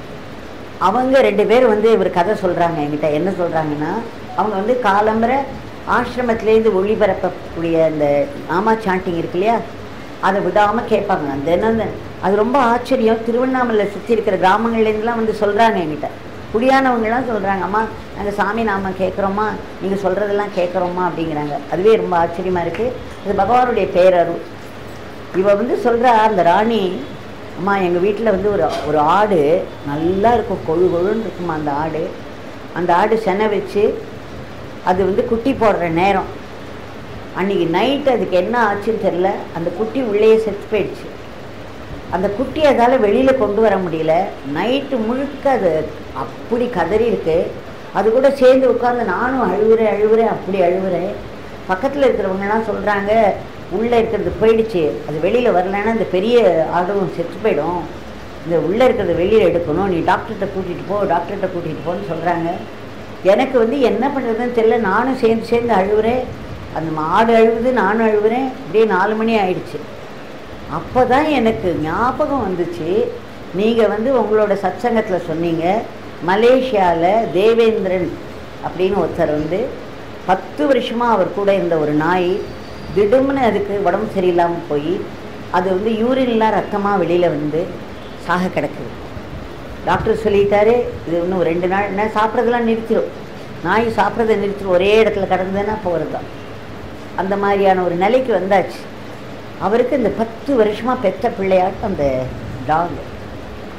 அவங்க ரெண்டு பேர் வந்து இவர் கதை சொல்கிறாங்க என்கிட்ட என்ன சொல்கிறாங்கன்னா அவங்க வந்து காலம்பரை ஆசிரமத்திலேருந்து ஒளிபரப்பக்கூடிய அந்த நாமா சாண்டிங் இருக்கு இல்லையா அதை விடாமல் கேட்பாங்க அந்த தினம் தினம். அது ரொம்ப ஆச்சரியம் திருவண்ணாமலை சுற்றி இருக்கிற கிராமங்கள்லேருந்துலாம் வந்து சொல்கிறாங்க என்கிட்ட குடியானவங்கலாம் சொல்கிறாங்க அம்மா நாங்கள் சாமி நாம கேட்குறோமா நீங்கள் சொல்கிறதெல்லாம் கேட்குறோமா அப்படிங்கிறாங்க அதுவே ரொம்ப ஆச்சரியமாக இருக்குது இது பகவானுடைய பேரருள் இவ வந்து சொல்கிறா அந்த ராணி அம்மா எங்கள் வீட்டில் வந்து ஒரு ஒரு ஆடு நல்லா இருக்கும் கொழு கொழுன்னு இருக்குமா அந்த ஆடு அந்த ஆடு செனை வச்சு அது வந்து குட்டி போடுற நேரம் அன்றைக்கி நைட்டு அதுக்கு என்ன ஆச்சுன்னு தெரில அந்த குட்டி உள்ளேயே செத்து போயிடுச்சு அந்த குட்டி அதால் வெளியில் கொண்டு வர முடியல நைட்டு முழுக்க அது அப்படி கதறி இருக்கு அது கூட சேர்ந்து உட்காந்து நானும் அழுவுறேன் அழுவுறேன் அப்படி அழுவுறேன் பக்கத்தில் இருக்கிறவங்கலாம் சொல்கிறாங்க உள்ளே இருக்கிறது போயிடுச்சு அது வெளியில் வரலைன்னா இந்த பெரிய ஆடும் செத்து போயிடும் இந்த உள்ளே இருக்கிறத வெளியில் எடுக்கணும் நீ டாக்டர்கிட்ட கூட்டிகிட்டு போ டாக்டர்கிட்ட கூட்டிகிட்டு போன்னு சொல்கிறாங்க எனக்கு வந்து என்ன பண்ணுறதுன்னு தெரியல நானும் சேர்ந்து சேர்ந்து அழுவுறேன் அந்த மாடு அழுவுது நானும் அழுவுறேன் அப்படியே நாலு மணி ஆயிடுச்சு அப்போ தான் எனக்கு ஞாபகம் வந்துச்சு நீங்கள் வந்து உங்களோட சத்சங்கத்தில் சொன்னீங்க மலேசியாவில் தேவேந்திரன் அப்படின்னு ஒருத்தர் வந்து பத்து வருஷமாக அவர் கூட இருந்த ஒரு நாய் திடும்னு அதுக்கு உடம்பு சரியில்லாமல் போய் அது வந்து யூரின்லாம் ரத்தமாக வெளியில் வந்து சாக கிடக்குது டாக்டர் சொல்லிட்டாரு இது இன்னும் ரெண்டு நாள் என்ன சாப்பிட்றதெல்லாம் நிறுத்திடும் நாய் சாப்பிட்றத நிறுத்திடும் ஒரே இடத்துல கிடந்ததுன்னா போகிறது தான் அந்த மாதிரியான ஒரு நிலைக்கு வந்தாச்சு அவருக்கு இந்த பத்து வருஷமாக பெத்த பிள்ளையாட்டம் அந்த டாக்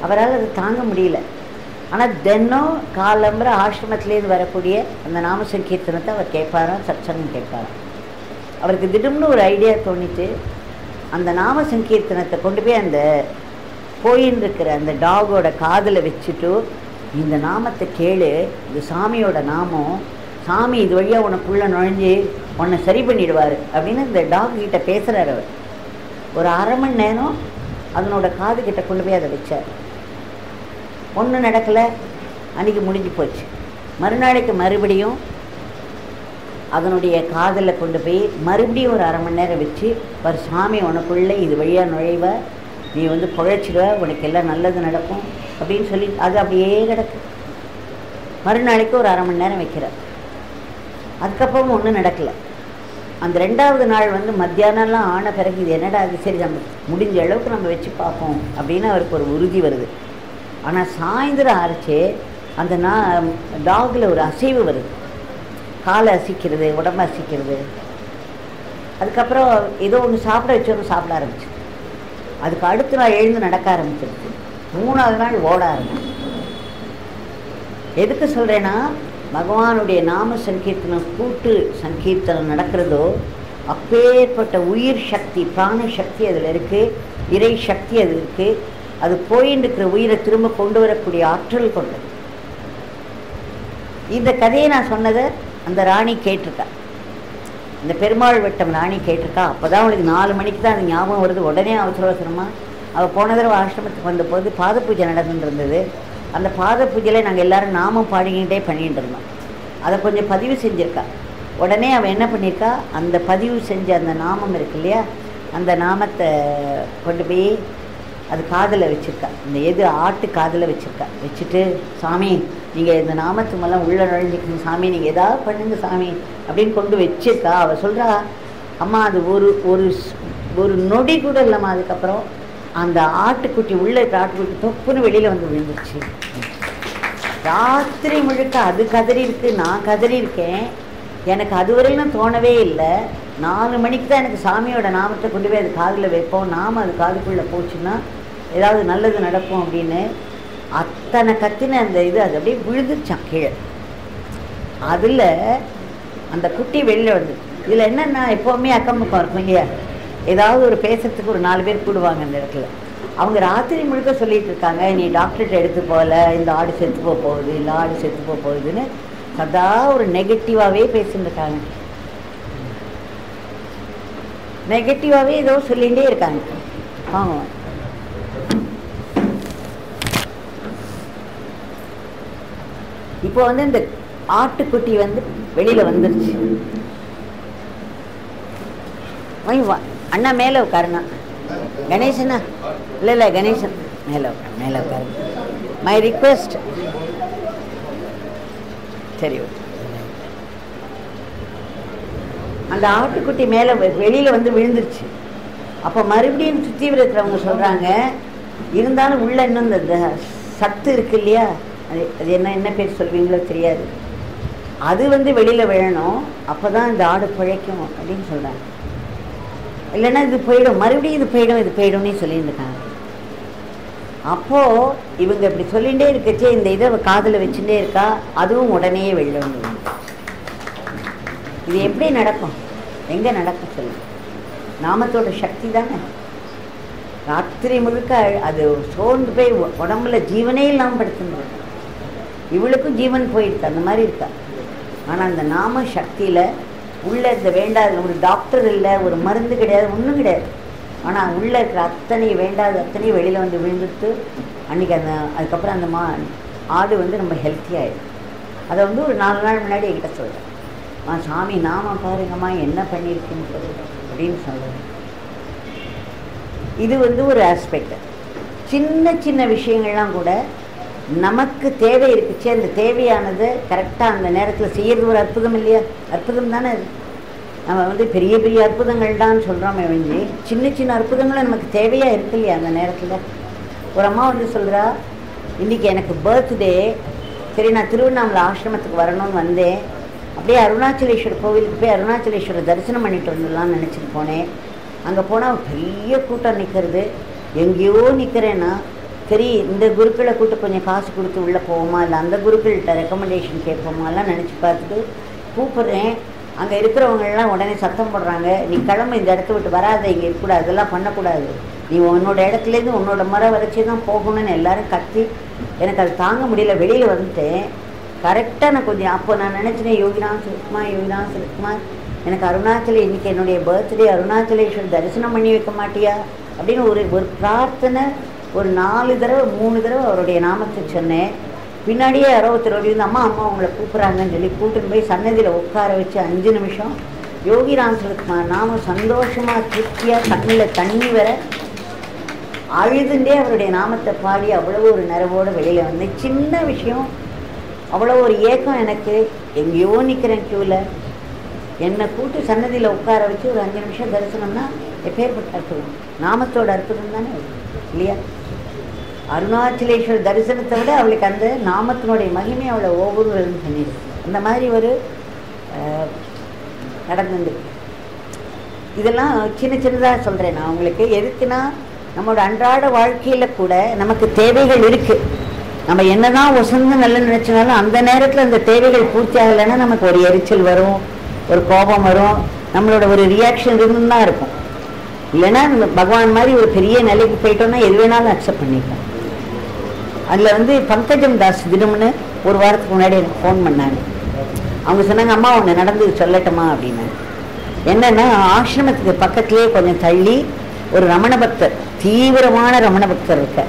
அவரால் அது தாங்க முடியல ஆனால் தினம் காலம்பர ஆசிரமத்திலேருந்து வரக்கூடிய அந்த நாம சங்கீர்த்தனத்தை அவர் கேட்பாராம் சத்சங்கம் கேட்பாராம் அவருக்கு திடீர்னு ஒரு ஐடியா தோணிச்சு அந்த நாம சங்கீர்த்தனத்தை கொண்டு போய் அந்த போயின்னு இருக்கிற அந்த டாகோட காதில் வச்சுட்டு இந்த நாமத்தை கேளு இது சாமியோட நாமம் சாமி இது வழியாக உனக்குள்ளே நுழைஞ்சு உன்னை சரி பண்ணிடுவார் அப்படின்னு இந்த டாக் கிட்ட பேசுகிறார் அவர் ஒரு அரை மணி நேரம் அதனோட காது கிட்ட கொண்டு போய் அதை வச்சார் ஒன்றும் நடக்கலை அன்றைக்கி முடிஞ்சு போச்சு மறுநாளைக்கு மறுபடியும் அதனுடைய காதில் கொண்டு போய் மறுபடியும் ஒரு அரை மணி நேரம் வச்சு ஒரு சாமி உனக்குள்ளே இது வழியாக நுழைவ நீ வந்து குழைச்சிடுவ உனக்கு எல்லாம் நல்லது நடக்கும் அப்படின்னு சொல்லி அது அப்படியே கிடக்கு மறுநாளைக்கு ஒரு அரை மணி நேரம் வைக்கிறார் அதுக்கப்புறம் ஒன்றும் நடக்கலை அந்த ரெண்டாவது நாள் வந்து மத்தியானம்லாம் ஆன பிறகு இது என்னடா அது சரி நம்ம முடிஞ்ச அளவுக்கு நம்ம வச்சு பார்ப்போம் அப்படின்னு அவருக்கு ஒரு உறுதி வருது ஆனால் சாயந்தரம் ஆரச்சே அந்த நா டாகில் ஒரு அசைவு வருது காலை அசைக்கிறது உடம்பு அசைக்கிறது அதுக்கப்புறம் ஏதோ ஒன்று சாப்பிட வச்சோன்னு சாப்பிட ஆரம்பிச்சு அதுக்கு அடுத்த நாள் எழுந்து நடக்க ஆரம்பிச்சிருச்சு மூணாவது நாள் ஓட ஆரம்பிச்சு எதுக்கு சொல்கிறேன்னா பகவானுடைய நாம சங்கீர்த்தனம் கூட்டு சங்கீர்த்தனம் நடக்கிறதோ அப்பேற்பட்ட உயிர் சக்தி பிராண சக்தி அதில் இருக்குது இறை சக்தி அது இருக்குது அது போயின்னு இருக்கிற உயிரை திரும்ப கொண்டு வரக்கூடிய ஆற்றல் கொண்டது இந்த கதையை நான் சொன்னதை அந்த ராணி கேட்டிருக்கா இந்த பெருமாள் வட்டம் ராணி கேட்டிருக்கா அப்போ தான் அவளுக்கு நாலு மணிக்கு தான் அது ஞாபகம் வருது உடனே அவசர அவசரமாக அவள் போன தடவை ஆசிரமத்துக்கு வந்தபோது பாத பூஜை நடந்துட்டு இருந்தது அந்த பாத பூஜையில் நாங்கள் எல்லாரும் நாமம் பாடிக்கிட்டே பண்ணிட்டு இருந்தோம் அதை கொஞ்சம் பதிவு செஞ்சுருக்கா உடனே அவள் என்ன பண்ணியிருக்கா அந்த பதிவு செஞ்ச அந்த நாமம் இருக்கு இல்லையா அந்த நாமத்தை கொண்டு போய் அது காதில் வச்சுருக்கா இந்த எது ஆட்டு காதில் வச்சுருக்கா வச்சுட்டு சாமி நீங்கள் இந்த நாமத்து மேலாம் உள்ள நுழைஞ்சிக்கணும் சாமி நீங்கள் எதாவது பண்ணுங்க சாமி அப்படின்னு கொண்டு வச்சிருக்கா அவள் சொல்கிறா அம்மா அது ஒரு ஒரு ஸ்- ஒரு நொடி கூட இல்லைம்மா அதுக்கப்புறம் அந்த ஆட்டுக்குட்டி உள்ள இருக்கிற ஆட்டுக்குட்டி தொப்புன்னு வெளியில் வந்து விழுந்துருச்சு ராத்திரி முழுக்க அது கதறி இருக்கு நான் கதறி இருக்கேன் எனக்கு அது வரையிலும் தோணவே இல்லை நாலு மணிக்கு தான் எனக்கு சாமியோட நாமத்தை கொண்டு போய் அது காதில் வைப்போம் நாம அது காதுக்குள்ளே போச்சுன்னா ஏதாவது நல்லது நடக்கும் அப்படின்னு அத்தனை கத்தின அந்த இது அது அப்படியே விழுந்துருச்சான் கீழே அதில் அந்த குட்டி வெளியில் வந்து இதில் என்னென்னா எப்போவுமே அக்கம் பக்கம் இருக்கும் இல்லையா ஏதாவது ஒரு பேசுறதுக்கு ஒரு நாலு பேர் கூடுவாங்க அந்த இடத்துல அவங்க ராத்திரி முழுக்க சொல்லிட்டு இருக்காங்க நீ டாக்டர்கிட்ட எடுத்து போகல இந்த ஆடு செத்து போக போகுது இந்த ஆடு செத்து போக போகுதுன்னு சதா ஒரு நெகட்டிவாகவே பேசிட்டு இருக்காங்க நெகட்டிவாகவே ஏதோ சொல்லிகிட்டே இருக்காங்க ஆமா இப்போ வந்து இந்த ஆட்டுக்குட்டி வந்து வெளியில் வந்துருச்சு வை வா அண்ணா மேலே உட்காருண்ணா கணேசனா இல்லை இல்லை கணேசன் மேலே உட்காரு மேலே உட்காரு மை ரிக்வெஸ்ட் சரி ஓகே அந்த ஆட்டுக்குட்டி மேலே வெளியில் வந்து விழுந்துருச்சு அப்போ மறுபடியும் சுற்றி இருக்கிறவங்க சொல்கிறாங்க இருந்தாலும் உள்ள இன்னும் இந்த த- சத்து இருக்கு இல்லையா அது அது என்ன என்ன பேர் சொல்வீங்களோ தெரியாது அது வந்து வெளியில் விழணும் அப்போ தான் இந்த ஆடு பிழைக்கும் அப்படின்னு சொல்கிறாங்க இல்லைன்னா இது போயிடும் மறுபடியும் இது போயிடும் இது போயிடும்னே சொல்லியிருந்துருக்காங்க அப்போது இவங்க இப்படி சொல்லிகிட்டே இருக்கச்சே இந்த இதை காதில் வச்சுட்டே இருக்கா அதுவும் உடனே வெளில வந்து இது எப்படி நடக்கும் எங்கே நடக்கும் சொல்லு நாமத்தோட சக்தி தானே ராத்திரி முழுக்க அது சோர்ந்து போய் உ- உடம்புல ஜீவனே இல்லாமல் படுத்துன்னு இவளுக்கும் ஜீவன் போயிடுது அந்த மாதிரி இருக்கா ஆனால் அந்த நாம சக்தியில் உள்ள இந்த வேண்டாத ஒரு டாக்டர் இல்லை ஒரு மருந்து கிடையாது ஒன்றும் கிடையாது ஆனால் உள்ளே இருக்கிற அத்தனை வேண்டாத அத்தனையும் வெளியில் வந்து விழுந்துட்டு அன்றைக்கி அந்த அதுக்கப்புறம் அந்த மா ஆடு வந்து ரொம்ப ஹெல்த்தியாகிடும் அதை வந்து ஒரு நாலு நாள் முன்னாடி என்கிட்ட சொல்கிறேன் ஆ சாமி நாம பாருங்கம்மா என்ன பண்ணியிருக்குன்னு சொல்லுங்க அப்படின்னு சொல்லுவேன் இது வந்து ஒரு ஆஸ்பெக்ட் சின்ன சின்ன விஷயங்கள்லாம் கூட நமக்கு தேவை இருக்குச்சு அந்த தேவையானது கரெக்டாக அந்த நேரத்தில் செய்யறது ஒரு அற்புதம் இல்லையா அற்புதம் தானே அது நம்ம வந்து பெரிய பெரிய அற்புதங்கள் தான் சொல்கிறோமே ஒழிஞ்சு சின்ன சின்ன அற்புதங்களும் நமக்கு தேவையாக இருக்கு இல்லையா அந்த நேரத்தில் ஒரு அம்மா வந்து சொல்கிறா இன்றைக்கி எனக்கு பர்த்டே சரி நான் திருவண்ணாமலை ஆசிரமத்துக்கு வரணும்னு வந்தேன் அப்படியே அருணாச்சலேஸ்வரர் கோவிலுக்கு போய் அருணாச்சலேஸ்வரர் தரிசனம் பண்ணிட்டு வந்துடலாம்னு நினச்சிட்டு போனேன் அங்கே போனால் பெரிய கூட்டம் நிற்கிறது எங்கேயோ நிற்கிறேன்னா சரி இந்த குருக்களை கூட்டு கொஞ்சம் காசு கொடுத்து உள்ளே போவோமா இல்லை அந்த குருக்கள்கிட்ட ரெக்கமெண்டேஷன் கேட்போமாலாம் நினச்சி பார்த்துட்டு கூப்பிட்றேன் அங்கே இருக்கிறவங்கெல்லாம் உடனே சத்தம் போடுறாங்க நீ கிளம்பு இந்த இடத்த விட்டு வராத இங்கே இருக்கக்கூடாது அதெல்லாம் பண்ணக்கூடாது நீ உன்னோட இடத்துலேருந்து உன்னோட முறை வரைச்சி தான் போகணும்னு எல்லாரும் கத்தி எனக்கு அது தாங்க முடியல வெளியில் வந்துட்டேன் கரெக்டாக நான் கொஞ்சம் அப்போ நான் நினச்சினேன் யோகிராம் சுருக்குமார் யோகிராம் சுருக்குமார் எனக்கு அருணாச்சல இன்னைக்கு என்னுடைய பர்த்டே அருணாச்சலேஸ்வர் தரிசனம் பண்ணி வைக்க மாட்டியா அப்படின்னு ஒரு ஒரு பிரார்த்தனை ஒரு நாலு தடவை மூணு தடவை அவருடைய நாமத்தை சொன்னேன் பின்னாடியே யாரோ ஒருத்தர் ஓடி வந்து அம்மா அம்மா உங்களை கூப்பிட்றாங்கன்னு சொல்லி கூட்டின்னு போய் சன்னதியில் உட்கார வச்சு அஞ்சு நிமிஷம் யோகிராம் சுருக்குமார் நாம சந்தோஷமாக திருப்தியாக கண்ணில் தண்ணி வர அழுதுண்டே அவருடைய நாமத்தை பாடி அவ்வளோ ஒரு நிறைவோடு வெளியில் வந்தேன் சின்ன விஷயம் அவ்வளோ ஒரு ஏக்கம் எனக்கு எங்கேயோ நிற்கிறேன் க்யூவில் என்னை கூட்டு சன்னதியில் உட்கார வச்சு ஒரு அஞ்சு நிமிஷம் தரிசனம்னா எப்பேற்பட்ட அற்புதம் நாமத்தோட அற்புதம் தானே அது, இல்லையா அருணாச்சலேஸ்வர் தரிசனத்தை விட அவளுக்கு அந்த நாமத்தினுடைய மகிமை அவளை ஒவ்வொரு பண்ணிடு அந்த மாதிரி ஒரு அஹ், நடந்தது இதெல்லாம் சின்ன சின்னதாக சொல்கிறேன் நான் உங்களுக்கு எதுக்குன்னா நம்மளோட அன்றாட வாழ்க்கையில் கூட நமக்கு தேவைகள் இருக்குது நம்ம என்னதான் ஒசந்து நல்ல நினச்சினாலும் அந்த நேரத்தில் அந்த தேவைகள் பூர்த்தி ஆகலைன்னா நமக்கு ஒரு எரிச்சல் வரும் ஒரு கோபம் வரும் நம்மளோட ஒரு ரியாக்ஷன் இருந்துன்னு தான் இருக்கும் இல்லைன்னா நம்ம பகவான் மாதிரி ஒரு பெரிய நிலைக்கு போயிட்டோம்னா எது வேணாலும் அக்செப்ட் பண்ணிப்போம் அதில் வந்து பங்கஜம் தாஸ் தினம்னு ஒரு வாரத்துக்கு முன்னாடி எனக்கு ஃபோன் பண்ணாங்க அவங்க சொன்னாங்க அம்மா ஒன்று நடந்தது சொல்லட்டுமா அப்படின்னு என்னன்னா ஆசிரமத்துக்கு பக்கத்துலேயே கொஞ்சம் தள்ளி ஒரு ரமண பக்தர் தீவிரமான ரமண பக்தர் இருக்க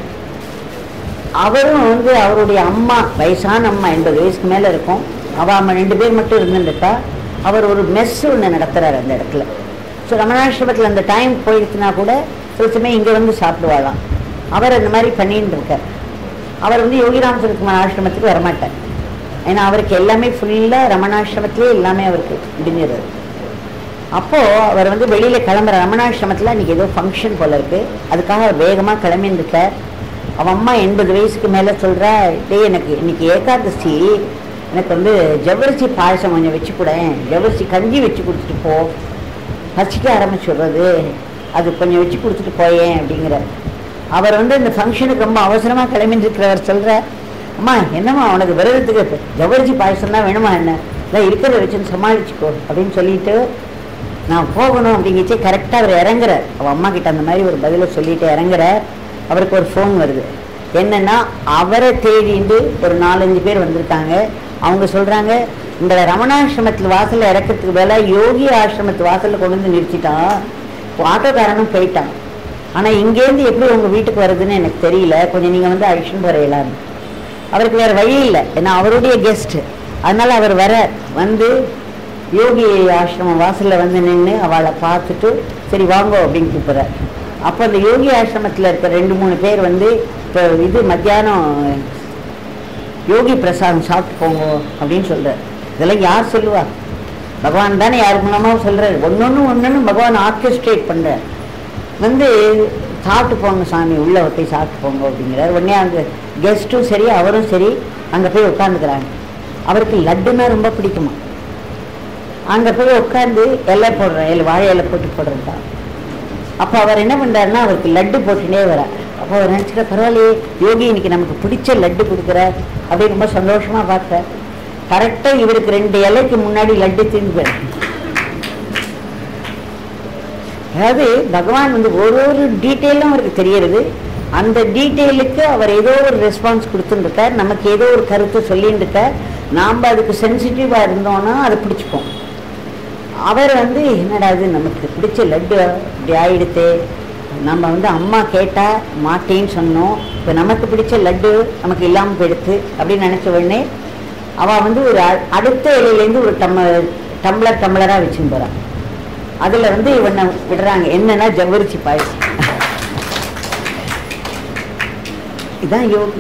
அவரும் வந்து அவருடைய அம்மா வயசான அம்மா எண்பது வயசுக்கு மேலே இருக்கும் அவள் அம்மா ரெண்டு பேர் மட்டும் இருந்துருக்கா அவர் ஒரு மெஸ் ஒன்று நடத்துகிறார் அந்த இடத்துல ஸோ ரமணாசிரமத்தில் அந்த டைம் போயிடுச்சுன்னா கூட சில சமயம் இங்கே வந்து சாப்பிடுவாளாம் அவர் அந்த மாதிரி பண்ணின்னு இருக்கார் அவர் வந்து யோகிராம் சுருக்குமார் ஆசிரமத்துக்கு வரமாட்டார் ஏன்னா அவருக்கு எல்லாமே ஃபுல்லாக ரமணாசிரமத்திலே எல்லாமே அவருக்கு முடிஞ்சிடுது அப்போது அவர் வந்து வெளியில் கிளம்புற ரமணாசிரமத்தில் அன்றைக்கி ஏதோ ஃபங்க்ஷன் போல இருக்குது அதுக்காக அவர் வேகமாக கிளம்பியிருக்கார் அவன் அம்மா எண்பது வயசுக்கு மேலே சொல்கிறா டேய் எனக்கு இன்னைக்கு ஏகாதசி எனக்கு வந்து ஜவ்வரிசி பாயசம் கொஞ்சம் வச்சு கூடேன் ஜவ்வரிசி கஞ்சி வச்சு கொடுத்துட்டு போ பசிக்க ஆரம்பிச்சுடுறது அது கொஞ்சம் வச்சு கொடுத்துட்டு போயேன் அப்படிங்கிற அவர் வந்து இந்த ஃபங்க்ஷனுக்கு ரொம்ப அவசரமாக கிளம்பிட்டு இருக்கிறவர் சொல்கிற அம்மா என்னம்மா உனக்கு விரதத்துக்கு ஜவ்வரிசி பாயசம் தான் வேணுமா என்ன இல்லை இருக்கிறத வச்சுன்னு சமாளிச்சுக்கோ அப்படின்னு சொல்லிட்டு நான் போகணும் அப்படிங்கிச்சு கரெக்டாக அவர் இறங்குறார் அவள் அம்மா கிட்ட அந்த மாதிரி ஒரு பதிலை சொல்லிட்டு இறங்குறார் அவருக்கு ஒரு ஃபோன் வருது என்னன்னா அவரை தேடிண்டு ஒரு நாலஞ்சு பேர் வந்திருக்காங்க அவங்க சொல்கிறாங்க இந்த ரமணாசிரமத்தில் வாசலில் இறக்கிறதுக்கு வேலை யோகி ஆசிரமத்து வாசலில் கொண்டு வந்து நிறுத்திட்டான் ஆட்டோக்காரனும் போயிட்டான் ஆனால் இங்கேருந்து எப்படி உங்கள் வீட்டுக்கு வருதுன்னு எனக்கு தெரியல கொஞ்சம் நீங்கள் வந்து அழிச்சுன்னு வரையலான்னு அவருக்கு வேறு வழி இல்லை ஏன்னா அவருடைய கெஸ்ட்டு அதனால் அவர் வர வந்து யோகி ஆசிரமம் வாசலில் வந்து நின்று அவளை பார்த்துட்டு சரி வாங்கோ அப்படின்னு கூப்பிட்றார் அப்போ அந்த யோகி ஆசிரமத்தில் இருக்க ரெண்டு மூணு பேர் வந்து இப்போ இது மத்தியானம் யோகி பிரசாதம் சாப்பிட்டு போங்க அப்படின்னு சொல்கிறார் இதெல்லாம் யார் சொல்லுவா பகவான் தானே யார் மூலமாக சொல்கிறார் ஒன்னொன்று ஒன்னொன்று பகவான் ஆர்கெஸ்ட்ரேட் பண்ணுறார் வந்து சாப்பிட்டு போங்க சாமி உள்ளே போய் சாப்பிட்டு போங்க அப்படிங்கிறார் உடனே அந்த கெஸ்ட்டும் சரி அவரும் சரி அங்கே போய் உட்காந்துக்கிறாங்க அவருக்கு லட்டுன்னா ரொம்ப பிடிக்குமா அங்கே போய் உட்காந்து இலை போடுறேன் இலை வாழை இலை போட்டு போடுறதா அப்போ அவர் என்ன பண்ணுறாருன்னா அவருக்கு லட்டு போட்டுட்டே வர அப்போ அவர் நினச்சிக்க பரவாயில்லையே யோகி இன்னைக்கு நமக்கு பிடிச்ச லட்டு கொடுக்குறார் அப்படின்னு ரொம்ப சந்தோஷமாக பார்த்தார் கரெக்டாக இவருக்கு ரெண்டு இலைக்கு முன்னாடி லட்டு தின்னு அதாவது பகவான் வந்து ஒரு ஒரு டீட்டெயிலும் அவருக்கு தெரியறது அந்த டீட்டெயிலுக்கு அவர் ஏதோ ஒரு ரெஸ்பான்ஸ் கொடுத்துருக்கார் நமக்கு ஏதோ ஒரு கருத்தை சொல்லிட்டு இருக்கார் நாம் அதுக்கு சென்சிட்டிவாக இருந்தோம்னா அதை பிடிச்சிப்போம் அவர் வந்து என்னடா இது நமக்கு பிடிச்ச லட்டு இப்படி ஆயிடுத்து நம்ம வந்து அம்மா கேட்டால் மாட்டேன்னு சொன்னோம் இப்போ நமக்கு பிடிச்ச லட்டு நமக்கு இல்லாமல் போயிடுத்து அப்படின்னு நினச்ச உடனே அவள் வந்து ஒரு அ- அடுத்த இலையிலேருந்து ஒரு டம்ளர் டம்ளர் டம்ளராக வச்சுன்னு போகிறான் அதில் வந்து இவனை விடுறாங்க என்னன்னா ஜவ்வரிசி பாயசம் இதான் யோகி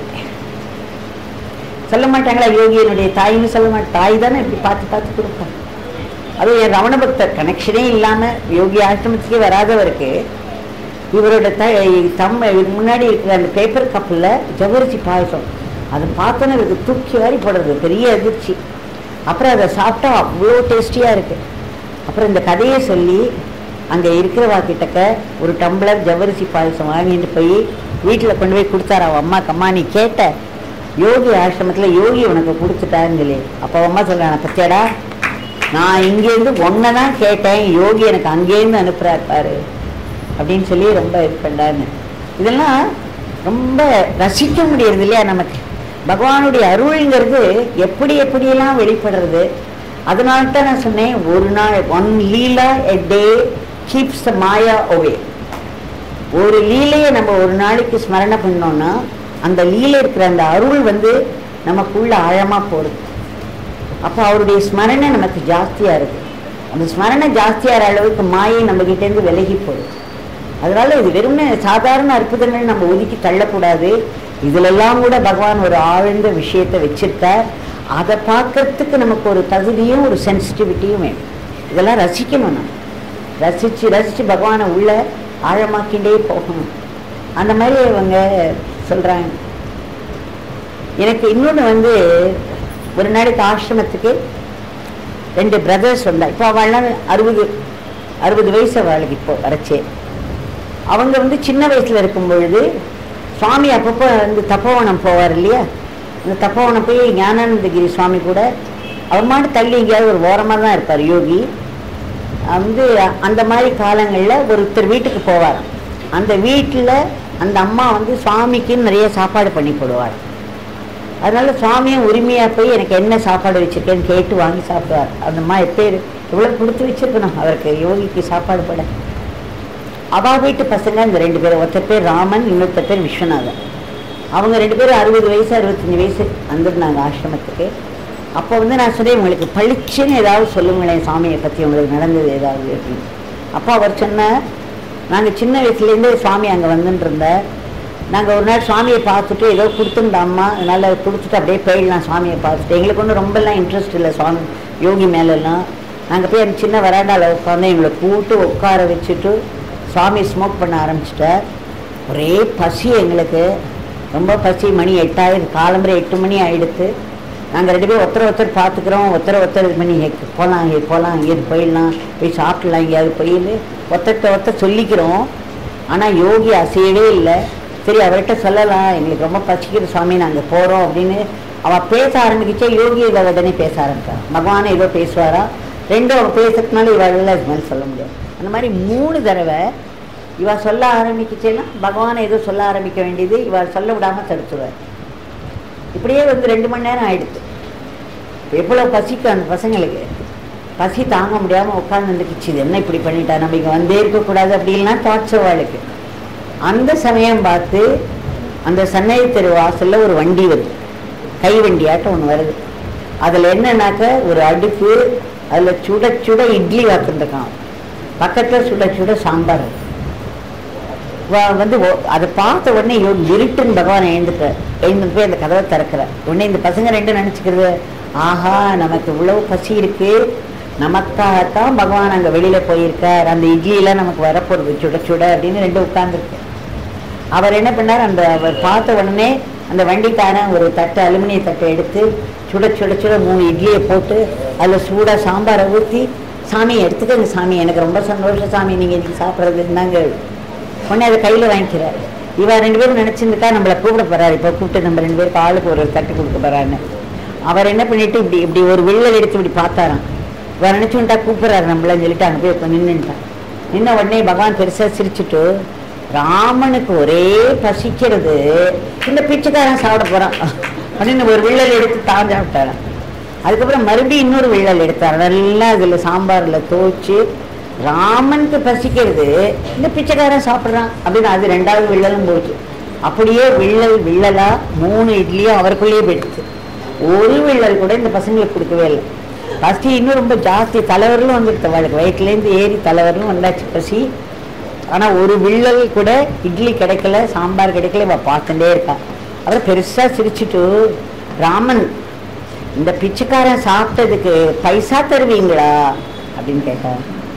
சொல்ல மாட்டாங்களா யோகி என்னுடைய தாயின்னு சொல்ல மாட்டேன் தாய் தானே இப்படி பார்த்து பார்த்து கொடுப்பாங்க அதுவும் என் ரமண பக்தர் கனெக்ஷனே இல்லாமல் யோகி ஆசிரமத்துக்கே வராதவருக்கு இவரோட த தம் இதுக்கு முன்னாடி இருக்கிற அந்த பேப்பர் கப்பில் ஜவ்வரிசி பாயசம் அதை பார்த்தோன்னே இவருக்கு தூக்கி வாரி போடுறது பெரிய அதிர்ச்சி அப்புறம் அதை சாப்பிட்டா அவ்வளோ டேஸ்டியாக இருக்குது அப்புறம் இந்த கதையை சொல்லி அங்கே இருக்கிறவா கிட்டக்க ஒரு டம்ளர் ஜவ்வரிசி பாயசம் வாங்கிட்டு போய் வீட்டில் கொண்டு போய் கொடுத்தாரு அவன் அம்மாக்கு அம்மா நீ கேட்ட யோகி ஆசிரமத்தில் யோகி உனக்கு கொடுத்துட்டான்னு சொல்லி அப்போ அவன் அம்மா சொல்கிறான் பத்தியாடா நான் இங்கேருந்து ஒன்றை தான் கேட்டேன் யோகி எனக்கு அங்கேருந்து அனுப்புகிறார் பாரு அப்படின்னு சொல்லி ரொம்ப இது பண்ணான்னு இதெல்லாம் ரொம்ப ரசிக்க முடியறது இல்லையா நமக்கு பகவானுடைய அருள்ங்கிறது எப்படி எப்படியெல்லாம் வெளிப்படுறது அதனால தான் நான் சொன்னேன் ஒரு நாள் ஒன் லீலா எ டே கீப்ஸ் த மாயா ஒவே ஒரு லீலையை நம்ம ஒரு நாளைக்கு ஸ்மரணை பண்ணோம்னா அந்த லீலை இருக்கிற அந்த அருள் வந்து நமக்குள்ள ஆழமா போகுது அப்போ அவருடைய ஸ்மரணை நமக்கு ஜாஸ்தியா இருக்கு அந்த ஸ்மரணை ஜாஸ்தியாகிற அளவுக்கு மாயை நம்ம கிட்டேருந்து விலகி போகுது அதனால இது வெறும்னே சாதாரண அற்புதங்கள் நம்ம ஒதுக்கி தள்ளக்கூடாது இதுலெல்லாம் கூட பகவான் ஒரு ஆழ்ந்த விஷயத்தை வச்சிருக்கார் அதை பார்க்கறதுக்கு நமக்கு ஒரு தகுதியும் ஒரு சென்சிட்டிவிட்டியும் வேணும் இதெல்லாம் ரசிக்கணும் நம்ம ரசித்து ரசித்து பகவானை உள்ள ஆழமாக்கிண்டே போகணும் அந்த மாதிரி அவங்க சொல்கிறாங்க எனக்கு இன்னொன்று வந்து ஒரு நாளைக்கு ஆசிரமத்துக்கு ரெண்டு பிரதர்ஸ் வந்தா இப்போ அவள்லாம் அறுபது அறுபது வயசு அவளுக்கு இப்போ வரச்சே அவங்க வந்து சின்ன வயசில் இருக்கும் பொழுது சுவாமி அப்பப்போ வந்து தப்போவனம் போவார் இல்லையா இந்த தப்போவனம் போய் ஞானானந்தகிரி சுவாமி கூட அவர் மாட்டு தள்ளி எங்கேயாவது ஒரு ஓரமாக தான் இருப்பார் யோகி வந்து அந்த மாதிரி காலங்களில் ஒருத்தர் வீட்டுக்கு போவார் அந்த வீட்டில் அந்த அம்மா வந்து சுவாமிக்குன்னு நிறைய சாப்பாடு பண்ணி போடுவார் அதனால சுவாமியும் உரிமையாக போய் எனக்கு என்ன சாப்பாடு வச்சிருக்கேன்னு கேட்டு வாங்கி சாப்பிடுவார் அந்த அம்மா பேர் எவ்வளோ கொடுத்து வச்சிருக்கணும் அவருக்கு யோகிக்கு சாப்பாடு பட அவா வீட்டு பசங்க இந்த ரெண்டு பேரும் ஒருத்தர் பேர் ராமன் இன்னொருத்தர் பேர் விஸ்வநாதன் அவங்க ரெண்டு பேரும் அறுபது வயசு அறுபத்தஞ்சு வயசு வந்திருந்தாங்க ஆசிரமத்துக்கு அப்போ வந்து நான் சொன்னேன் உங்களுக்கு பளிச்சுன்னு ஏதாவது சொல்லுங்களேன் சாமியை பற்றி உங்களுக்கு நடந்தது ஏதாவது அப்படின்னு அப்போ அவர் சொன்னார் நாங்கள் சின்ன வயசுலேருந்தே சுவாமி அங்கே வந்துட்டு இருந்தேன் நாங்கள் ஒரு நாள் சுவாமியை பார்த்துட்டு ஏதோ கொடுத்துருந்தாம்மா அதனால் கொடுத்துட்டு அப்படியே போயிடலாம் சுவாமியை பார்த்துட்டு எங்களுக்கு ஒன்றும் ரொம்பலாம் இன்ட்ரெஸ்ட் இல்லை சுவாமி யோகி மேலெல்லாம் நாங்கள் போய் அந்த சின்ன வராண்டாவில் உட்காந்து எங்களை கூட்டு உட்கார வச்சுட்டு சுவாமி ஸ்மோக் பண்ண ஆரம்பிச்சிட்டார் ஒரே பசி எங்களுக்கு ரொம்ப பசி மணி எட்டாயிரம் காலம்பரை எட்டு மணி ஆயிடுத்து நாங்கள் ரெண்டு பேரும் ஒருத்தர் ஒருத்தர் பார்த்துக்கிறோம் ஒருத்தர் ஒருத்தர் இது பண்ணி "ஹே, போகலாம் இங்கே போகலாம் இங்கேருந்து போயிடலாம் போய் சாப்பிடலாம் எங்கேயாவது போயின்னு ஒருத்தர்கிட்ட ஒருத்தர் சொல்லிக்கிறோம் ஆனால் யோகி அசையவே இல்லை சரி அவர்கிட்ட சொல்லலாம் எங்களுக்கு ரொம்ப பசிக்குது சுவாமி நாங்கள் போகிறோம் அப்படின்னு அவள் பேச ஆரம்பிக்கிச்சே யோகி இதை உடனே பேச ஆரம்பித்தா பகவானை ஏதோ பேசுவாரா ரெண்டும் அவள் பேசுறதுனால இவாளால் அது மாதிரி சொல்ல முடியாது அந்த மாதிரி மூணு தடவை இவ சொல்ல ஆரம்பிக்கிச்சேன்னா பகவானை ஏதோ சொல்ல ஆரம்பிக்க வேண்டியது இவள் சொல்ல விடாமல் தடுத்துருவார் இப்படியே வந்து ரெண்டு மணி நேரம் ஆயிடுச்சு எவ்வளோ பசிக்கும் அந்த பசங்களுக்கு பசி தாங்க முடியாமல் உட்காந்துருந்துக்குச்சு இது என்ன இப்படி பண்ணிட்டா நம்ம இங்கே வந்தே இருக்கக்கூடாது அப்படின்லாம் தாட்ஸ் அவளுக்கு அந்த சமயம் பார்த்து அந்த சன்னதி தெரு வாசல்ல ஒரு வண்டி வருது கை வண்டியாட்டம் ஒன்று வருது அதில் என்னன்னாக்க ஒரு அடுப்பு அதில் சுட சுட இட்லி வாத்துருக்கான் பக்கத்தில் சுட சுட சாம்பார் இருக்கு. வ- வந்து ஒ- அதை பார்த்த உடனே ஐயோ இருட்டுன்னு பகவான் எழுந்துட்ட எழுந்து போய் அந்த கதவை திறக்கிற உடனே இந்த பசங்க ரெண்டும் நினச்சிக்கிறது ஆஹா நமக்கு இவ்வளவு பசி இருக்கு நமக்காகத்தான் பகவான் அங்கே வெளியில போயிருக்கார் அந்த இட்லியெல்லாம் நமக்கு வரப்போகுது சுட சுட அப்படின்னு ரெண்டும் உட்கார்ந்துருக்கு அவர் என்ன பண்ணார் அந்த அவர் பார்த்த உடனே அந்த வண்டிக்காரன் ஒரு தட்டு அலுமினிய தட்டை எடுத்து சுட சுட சுட மூணு இட்லியை போட்டு அதில் சூடாக சாம்பாரை ஊற்றி சாமி எடுத்துக்கங்க சாமி எனக்கு ரொம்ப சந்தோஷம் சாமி நீங்கள் இன்னைக்கு சாப்பிட்றது இருந்தாங்க உடனே அதை கையில் வாங்கிக்கிறார் இவ ரெண்டு பேரும் நினச்சிருந்துக்கா நம்மளை கூப்பிட போறாரு இப்போ கூப்பிட்டு நம்ம ரெண்டு பேருக்கு ஆளுக்கு ஒரு தட்டு கொடுக்க போறாருன்னு அவர் என்ன பண்ணிட்டு இப்படி இப்படி ஒரு வில்லல் எடுத்து இப்படி பார்த்தாராம் இவர் நினச்சுட்டா கூப்பிட்றாரு நம்மளன்னு சொல்லிட்டு அங்கே போய் இப்போ நின்றுட்டான் நின்ன உடனே பகவான் பெருசாக சிரிச்சுட்டு ராமனுக்கு ஒரே பசிக்கிறது இந்த பிச்சைக்காரன் சாப்பிட போறான் அப்படின்னு ஒரு வில்லல் எடுத்து தான் சாப்பிட்டாராம் அதுக்கப்புறம் மறுபடியும் இன்னொரு வில்லல் எடுத்தார் நல்லா அதுல சாம்பார்ல தோச்சு ராமனுக்கு பசிக்கிறது இந்த பிச்சைக்காரன் சாப்பிட்றான் அப்படின்னு அது ரெண்டாவது வில்லலும் போச்சு அப்படியே வில்லல் வில்லலா மூணு இட்லியும் அவருக்குள்ளேயே போயிடுச்சு ஒரு வில்லல் கூட இந்த பசங்களுக்கு கொடுக்கவே இல்லை பசி இன்னும் ரொம்ப ஜாஸ்தி தலைவர்களும் வந்துடுது அவளுக்கு வயிற்றுலேருந்து ஏறி தலைவர்களும் வந்தாச்சு பசி ஆனா ஒரு வில்லல் கூட இட்லி கிடைக்கல சாம்பார் கிடைக்கல இவ பார்த்துட்டே இருக்கா அப்புறம் பெருசா சிரிச்சுட்டு ராமன் இந்த பிச்சைக்காரன் சாப்பிட்டதுக்கு பைசா தருவீங்களா அப்படின்னு கேட்டா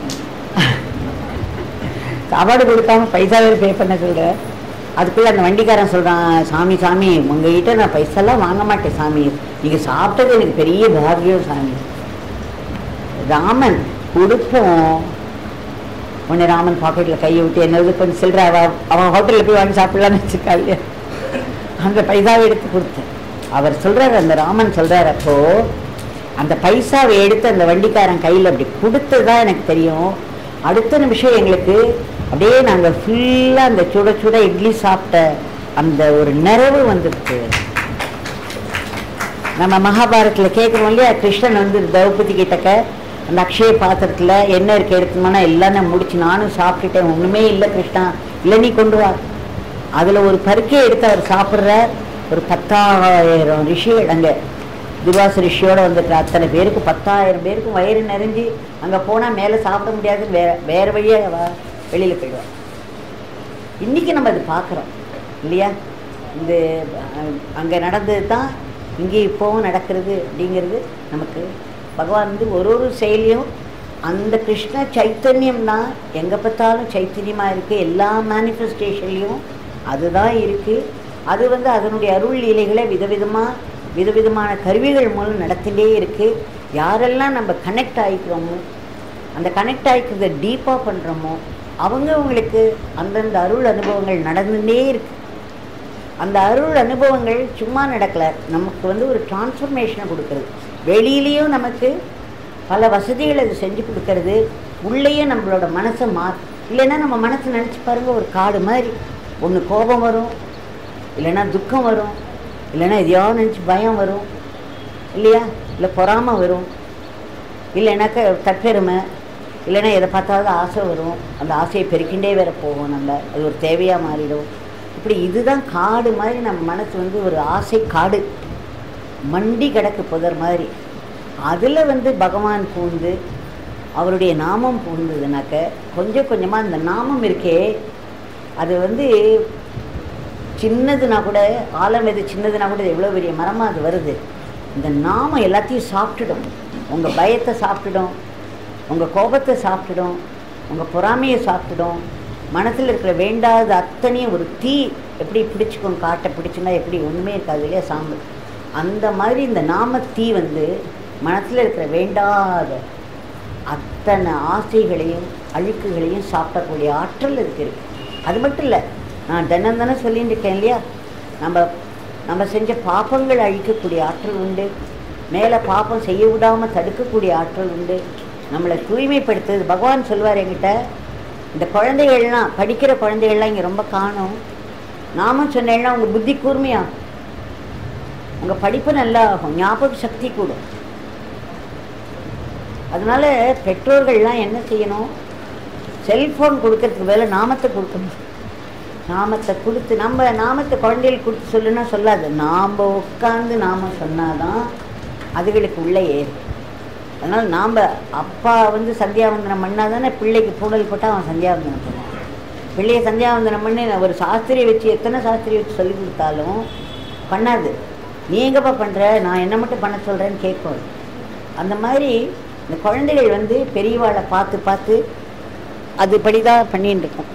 சாப்பாடு கொடுக்காம பைசா வேறு பே பண்ண சொல்ற அதுக்குள்ள அந்த வண்டிக்காரன் சொல்றான் சாமி சாமி உங்ககிட்ட நான் பைசாலாம் வாங்க மாட்டேன் சாமி நீங்க சாப்பிட்டது எனக்கு பெரிய பாக்கியம் சாமி ராமன் கொடுப்போம் உடனே ராமன் பாக்கெட்டில் கையை விட்டு என்னது கொஞ்சம் சில்லற அவ அவன் ஹோட்டலில் போய் வாங்கி சாப்பிடலான்னு வச்சுக்கா இல்லையா அந்த பைசாவை எடுத்து கொடுத்தேன் அவர் சொல்றாரு அந்த ராமன் சொல்றாரு அப்போ அந்த பைசாவை எடுத்து அந்த வண்டிக்காரன் கையில் அப்படி கொடுத்தது தான் எனக்கு தெரியும் அடுத்த நிமிஷம் எங்களுக்கு அப்படியே நாங்கள் ஃபுல்லாக அந்த சுட சுட இட்லி சாப்பிட்ட அந்த ஒரு நிறைவு வந்துடுச்சு நம்ம மகாபாரத்தில் கேட்குறோம் இல்லையா கிருஷ்ணன் வந்து திரௌபதி கிட்டக்க அந்த அக்ஷய பாத்திரத்தில் என்ன இருக்கு எடுத்துனோன்னா எல்லாம் நான் முடிச்சு நானும் சாப்பிட்டுட்டேன் ஒன்றுமே இல்லை கிருஷ்ணா இல்லை நீ கொண்டு வா அதில் ஒரு பருக்கையை எடுத்து அவர் சாப்பிட்ற ஒரு பத்தாயிரம் ரிஷிகள் அங்கே துர்வாச ரிஷியோட வந்துட்டு அத்தனை பேருக்கு பத்தாயிரம் பேருக்கு வயிறு நிறைஞ்சு அங்கே போனால் மேலே சாப்பிட முடியாது வே வேறு வழியாக வா வெளியில் போயிடுவார் இன்றைக்கி நம்ம அது பார்க்குறோம் இல்லையா இந்த அங்கே நடந்தது தான் இங்கே இப்போவும் நடக்கிறது அப்படிங்கிறது நமக்கு பகவான் வந்து ஒரு ஒரு செயலியும் அந்த கிருஷ்ண சைத்தன்யம் தான் எங்கே பார்த்தாலும் சைத்தன்யமாக இருக்குது எல்லா மேனிஃபெஸ்டேஷன்லேயும் அதுதான் இருக்குது அது வந்து அதனுடைய அருள் லீலைகளை விதவிதமாக விதவிதமான கருவிகள் மூலம் நடத்திலே இருக்குது யாரெல்லாம் நம்ம கனெக்ட் ஆகிக்கிறோமோ அந்த கனெக்ட் ஆகிக்கிறத டீப்பாக பண்ணுறோமோ அவங்கவங்களுக்கு அந்தந்த அருள் அனுபவங்கள் நடந்துகிட்டே இருக்கு அந்த அருள் அனுபவங்கள் சும்மா நடக்கலை நமக்கு வந்து ஒரு டிரான்ஸ்ஃபர்மேஷனை கொடுக்குறது வெளியிலையும் நமக்கு பல வசதிகள் அது செஞ்சு கொடுக்கறது உள்ளேயும் நம்மளோட மனசை மா இல்லைன்னா நம்ம மனசை நினச்சி பாருங்க ஒரு காடு மாதிரி ஒன்று கோபம் வரும் இல்லைன்னா துக்கம் வரும் இல்லைன்னா எதையாவது நினச்சி பயம் வரும் இல்லையா இல்லை பொறாமை வரும் இல்லைனாக்கா தற்பெருமை இல்லைன்னா எதை பார்த்தாவது ஆசை வரும் அந்த ஆசையை பெருக்கிண்டே வேற போவோம் நம்ம அது ஒரு தேவையாக மாறிடும் இப்படி இதுதான் காடு மாதிரி நம்ம மனசு வந்து ஒரு ஆசை காடு மண்டி கிடக்கு புதர் மாதிரி அதில் வந்து பகவான் பூந்து அவருடைய நாமம் பூந்ததுனாக்க கொஞ்சம் கொஞ்சமாக அந்த நாமம் இருக்கே அது வந்து சின்னதுனா கூட ஆலம் எது சின்னதுனா கூட எவ்வளோ பெரிய மரமாக அது வருது இந்த நாமம் எல்லாத்தையும் சாப்பிட்டுடும் உங்கள் பயத்தை சாப்பிட்டுடும் உங்கள் கோபத்தை சாப்பிட்டுடும் உங்கள் பொறாமையை சாப்பிட்டுடும் மனசில் இருக்கிற வேண்டாத அத்தனையும் ஒரு தீ எப்படி பிடிச்சிக்கும் காட்டை பிடிச்சுன்னா எப்படி ஒன்றுமே இருக்காது இல்லையா சாம்பல் அந்த மாதிரி இந்த நாம தீ வந்து மனசில் இருக்கிற வேண்டாத அத்தனை ஆசைகளையும் அழுக்குகளையும் சாப்பிடக்கூடிய ஆற்றல் இதுக்கு இருக்கு அது மட்டும் இல்லை நான் தினம் தானே சொல்லிட்டு இருக்கேன் இல்லையா நம்ம நம்ம செஞ்ச பாப்பங்கள் அழிக்கக்கூடிய ஆற்றல் உண்டு மேலே பாப்பம் செய்ய விடாமல் தடுக்கக்கூடிய ஆற்றல் உண்டு நம்மளை தூய்மைப்படுத்துது பகவான் சொல்வார் என்கிட்ட இந்த குழந்தைகள்லாம் படிக்கிற குழந்தைகள்லாம் இங்கே ரொம்ப காணும் நாமும் சொன்னேன்னா உங்கள் புத்தி கூர்மையா உங்கள் படிப்பு நல்லா ஆகும் ஞாபக சக்தி கூடும் அதனால பெற்றோர்கள்லாம் என்ன செய்யணும் செல்ஃபோன் கொடுக்கறதுக்கு வேலை நாமத்தை கொடுக்கணும் நாமத்தை கொடுத்து நம்ம நாமத்தை குழந்தைகளுக்கு கொடுத்து சொல்லுன்னா சொல்லாது நாம் உட்காந்து நாம சொன்னாதான் அதுகளுக்கு உள்ளே ஏறும் அதனால் நாம் அப்பா வந்து சந்தியாவந்தனம் பண்ணால் தானே பிள்ளைக்கு பூடல் போட்டால் அவன் சந்தியாவந்தனம் பண்ணுவான் பிள்ளையை சந்தியாவந்தனம் பண்ணி நான் ஒரு சாஸ்திரியை வச்சு எத்தனை சாஸ்திரியை வச்சு சொல்லி கொடுத்தாலும் பண்ணாது நீ எங்கப்பா பண்ணுற நான் என்ன மட்டும் பண்ண சொல்கிறேன்னு கேட்கும் அந்த மாதிரி இந்த குழந்தைகள் வந்து பெரியவாளை பார்த்து பார்த்து அதுபடி தான் பண்ணின்னு இருக்கும்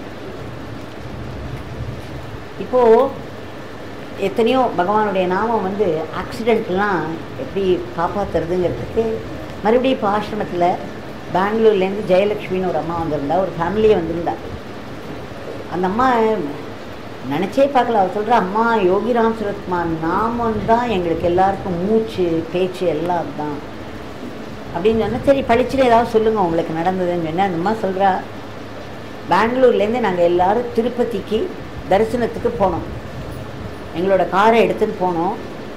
இப்போது எத்தனையோ பகவானுடைய நாமம் வந்து ஆக்சிடெண்ட்லாம் எப்படி காப்பாற்றுறதுங்கிறதுக்கு மறுபடியும் இப்போ ஆசிரமத்தில் பெங்களூர்லேருந்து ஜெயலக்ஷ்மின்னு ஒரு அம்மா வந்திருந்தா ஒரு ஃபேமிலியே வந்திருந்தா அந்த அம்மா நினச்சே பார்க்கல அவர் சொல்கிற அம்மா யோகிராம் சுரத்குமார் நாமம் தான் எங்களுக்கு எல்லாருக்கும் மூச்சு பேச்சு எல்லாம் தான் அப்படின்னு சொன்னால் சரி படிச்சுட்டு ஏதாவது சொல்லுங்கள் உங்களுக்கு நடந்ததுன்னு சொன்னால் அந்த அம்மா சொல்கிறா பெங்களூர்லேருந்து நாங்கள் எல்லோரும் திருப்பதிக்கு தரிசனத்துக்கு போனோம் எங்களோட காரை எடுத்துன்னு போனோம்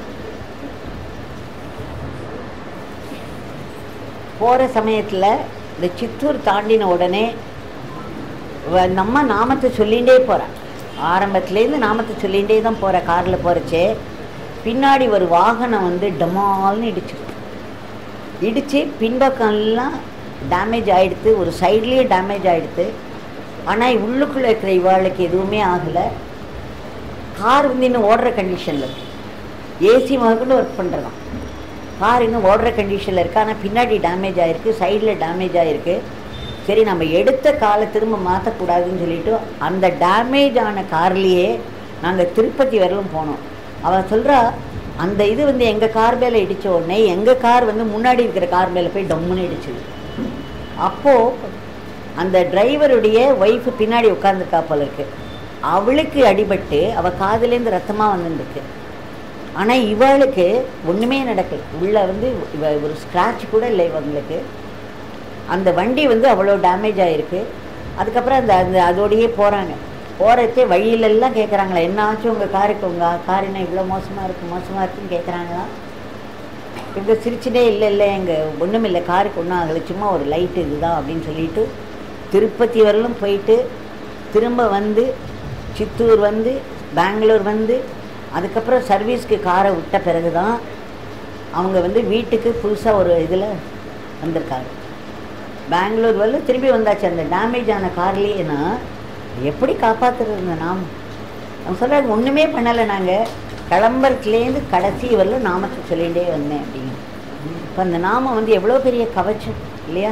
போகிற சமயத்தில் இந்த சித்தூர் தாண்டின உடனே வ- அந்த அம்மா நாமத்தை சொல்லிகிட்டே போகிறான் ஆரம்பத்துலேருந்து நாமத்தை சொல்லிகிட்டே தான் போகிற காரில் போகிறச்சே பின்னாடி ஒரு வாகனம் வந்து டமால்னு இடிச்சிருக்கு இடித்து பின்பக்கம்லாம் டேமேஜ் ஆகிடுது ஒரு சைட்லேயே டேமேஜ் ஆகிடுது ஆனால் உள்ளுக்குள்ளே இருக்கிற இவாளுக்கு எதுவுமே ஆகலை கார் வந்து இன்னும் ஓடுற கண்டிஷனில் இருக்கு ஏசி முதற்கொண்டு ஒர்க் பண்ணுறதாம் கார் இன்னும் ஓடுற கண்டிஷனில் இருக்குது ஆனால் பின்னாடி டேமேஜ் ஆகிருக்கு சைடில் டேமேஜ் ஆகிருக்கு சரி நம்ம எடுத்த காலை திரும்ப மாற்றக்கூடாதுன்னு சொல்லிட்டு அந்த டேமேஜ் ஆன கார்லேயே நாங்கள் திருப்பதி வரலும் போனோம் அவன் சொல்கிறா அந்த இது வந்து எங்கள் கார் மேலே இடித்த உடனே எங்கள் கார் வந்து முன்னாடி இருக்கிற கார் மேலே போய் டம்முன்னு இடிச்சுது அப்போது அந்த டிரைவருடைய ஒய்ஃபு பின்னாடி உட்காந்துருக்கா போல இருக்கு அவளுக்கு அடிபட்டு அவள் காதுலேருந்து ரத்தமாக வந்துருக்கு ஆனால் இவளுக்கு ஒன்றுமே நடக்கல உள்ள வந்து இவ ஒரு ஸ்க்ராட்ச் கூட இல்லை இவங்களுக்கு அந்த வண்டி வந்து அவ்வளோ டேமேஜ் ஆகிருக்கு அதுக்கப்புறம் அந்த அந்த அதோடையே போகிறாங்க போகிறச்சே வழியிலெல்லாம் கேட்குறாங்களா என்ன ஆச்சு உங்கள் காருக்கு உங்கள் கார் என்ன இவ்வளோ மோசமாக இருக்குது மோசமாக இருக்குன்னு கேட்குறாங்களா இவங்க சிரிச்சுட்டே இல்லை இல்லை எங்கள் ஒன்றும் இல்லை காருக்கு ஒன்றும் ஆகலை சும்மா ஒரு லைட்டு இதுதான் அப்படின்னு சொல்லிட்டு திருப்பதி வரலும் போயிட்டு திரும்ப வந்து சித்தூர் வந்து பெங்களூர் வந்து அதுக்கப்புறம் சர்வீஸ்க்கு காரை விட்ட பிறகு தான் அவங்க வந்து வீட்டுக்கு புதுசாக ஒரு இதில் வந்திருக்காங்க பெங்களூர் வரல திரும்பி வந்தாச்சு அந்த டேமேஜ் ஆன கார்லேயேனா எப்படி காப்பாற்றுறது இந்த நாம் அவங்க சொல்கிறாங்க ஒன்றுமே பண்ணலை நாங்கள் கிளம்புறதுலேருந்து கடைசி வரலும் நாமத்தை சொல்லிகிட்டே வந்தேன் அப்படின்னு இப்போ அந்த நாமம் வந்து எவ்வளோ பெரிய கவச்சம் இல்லையா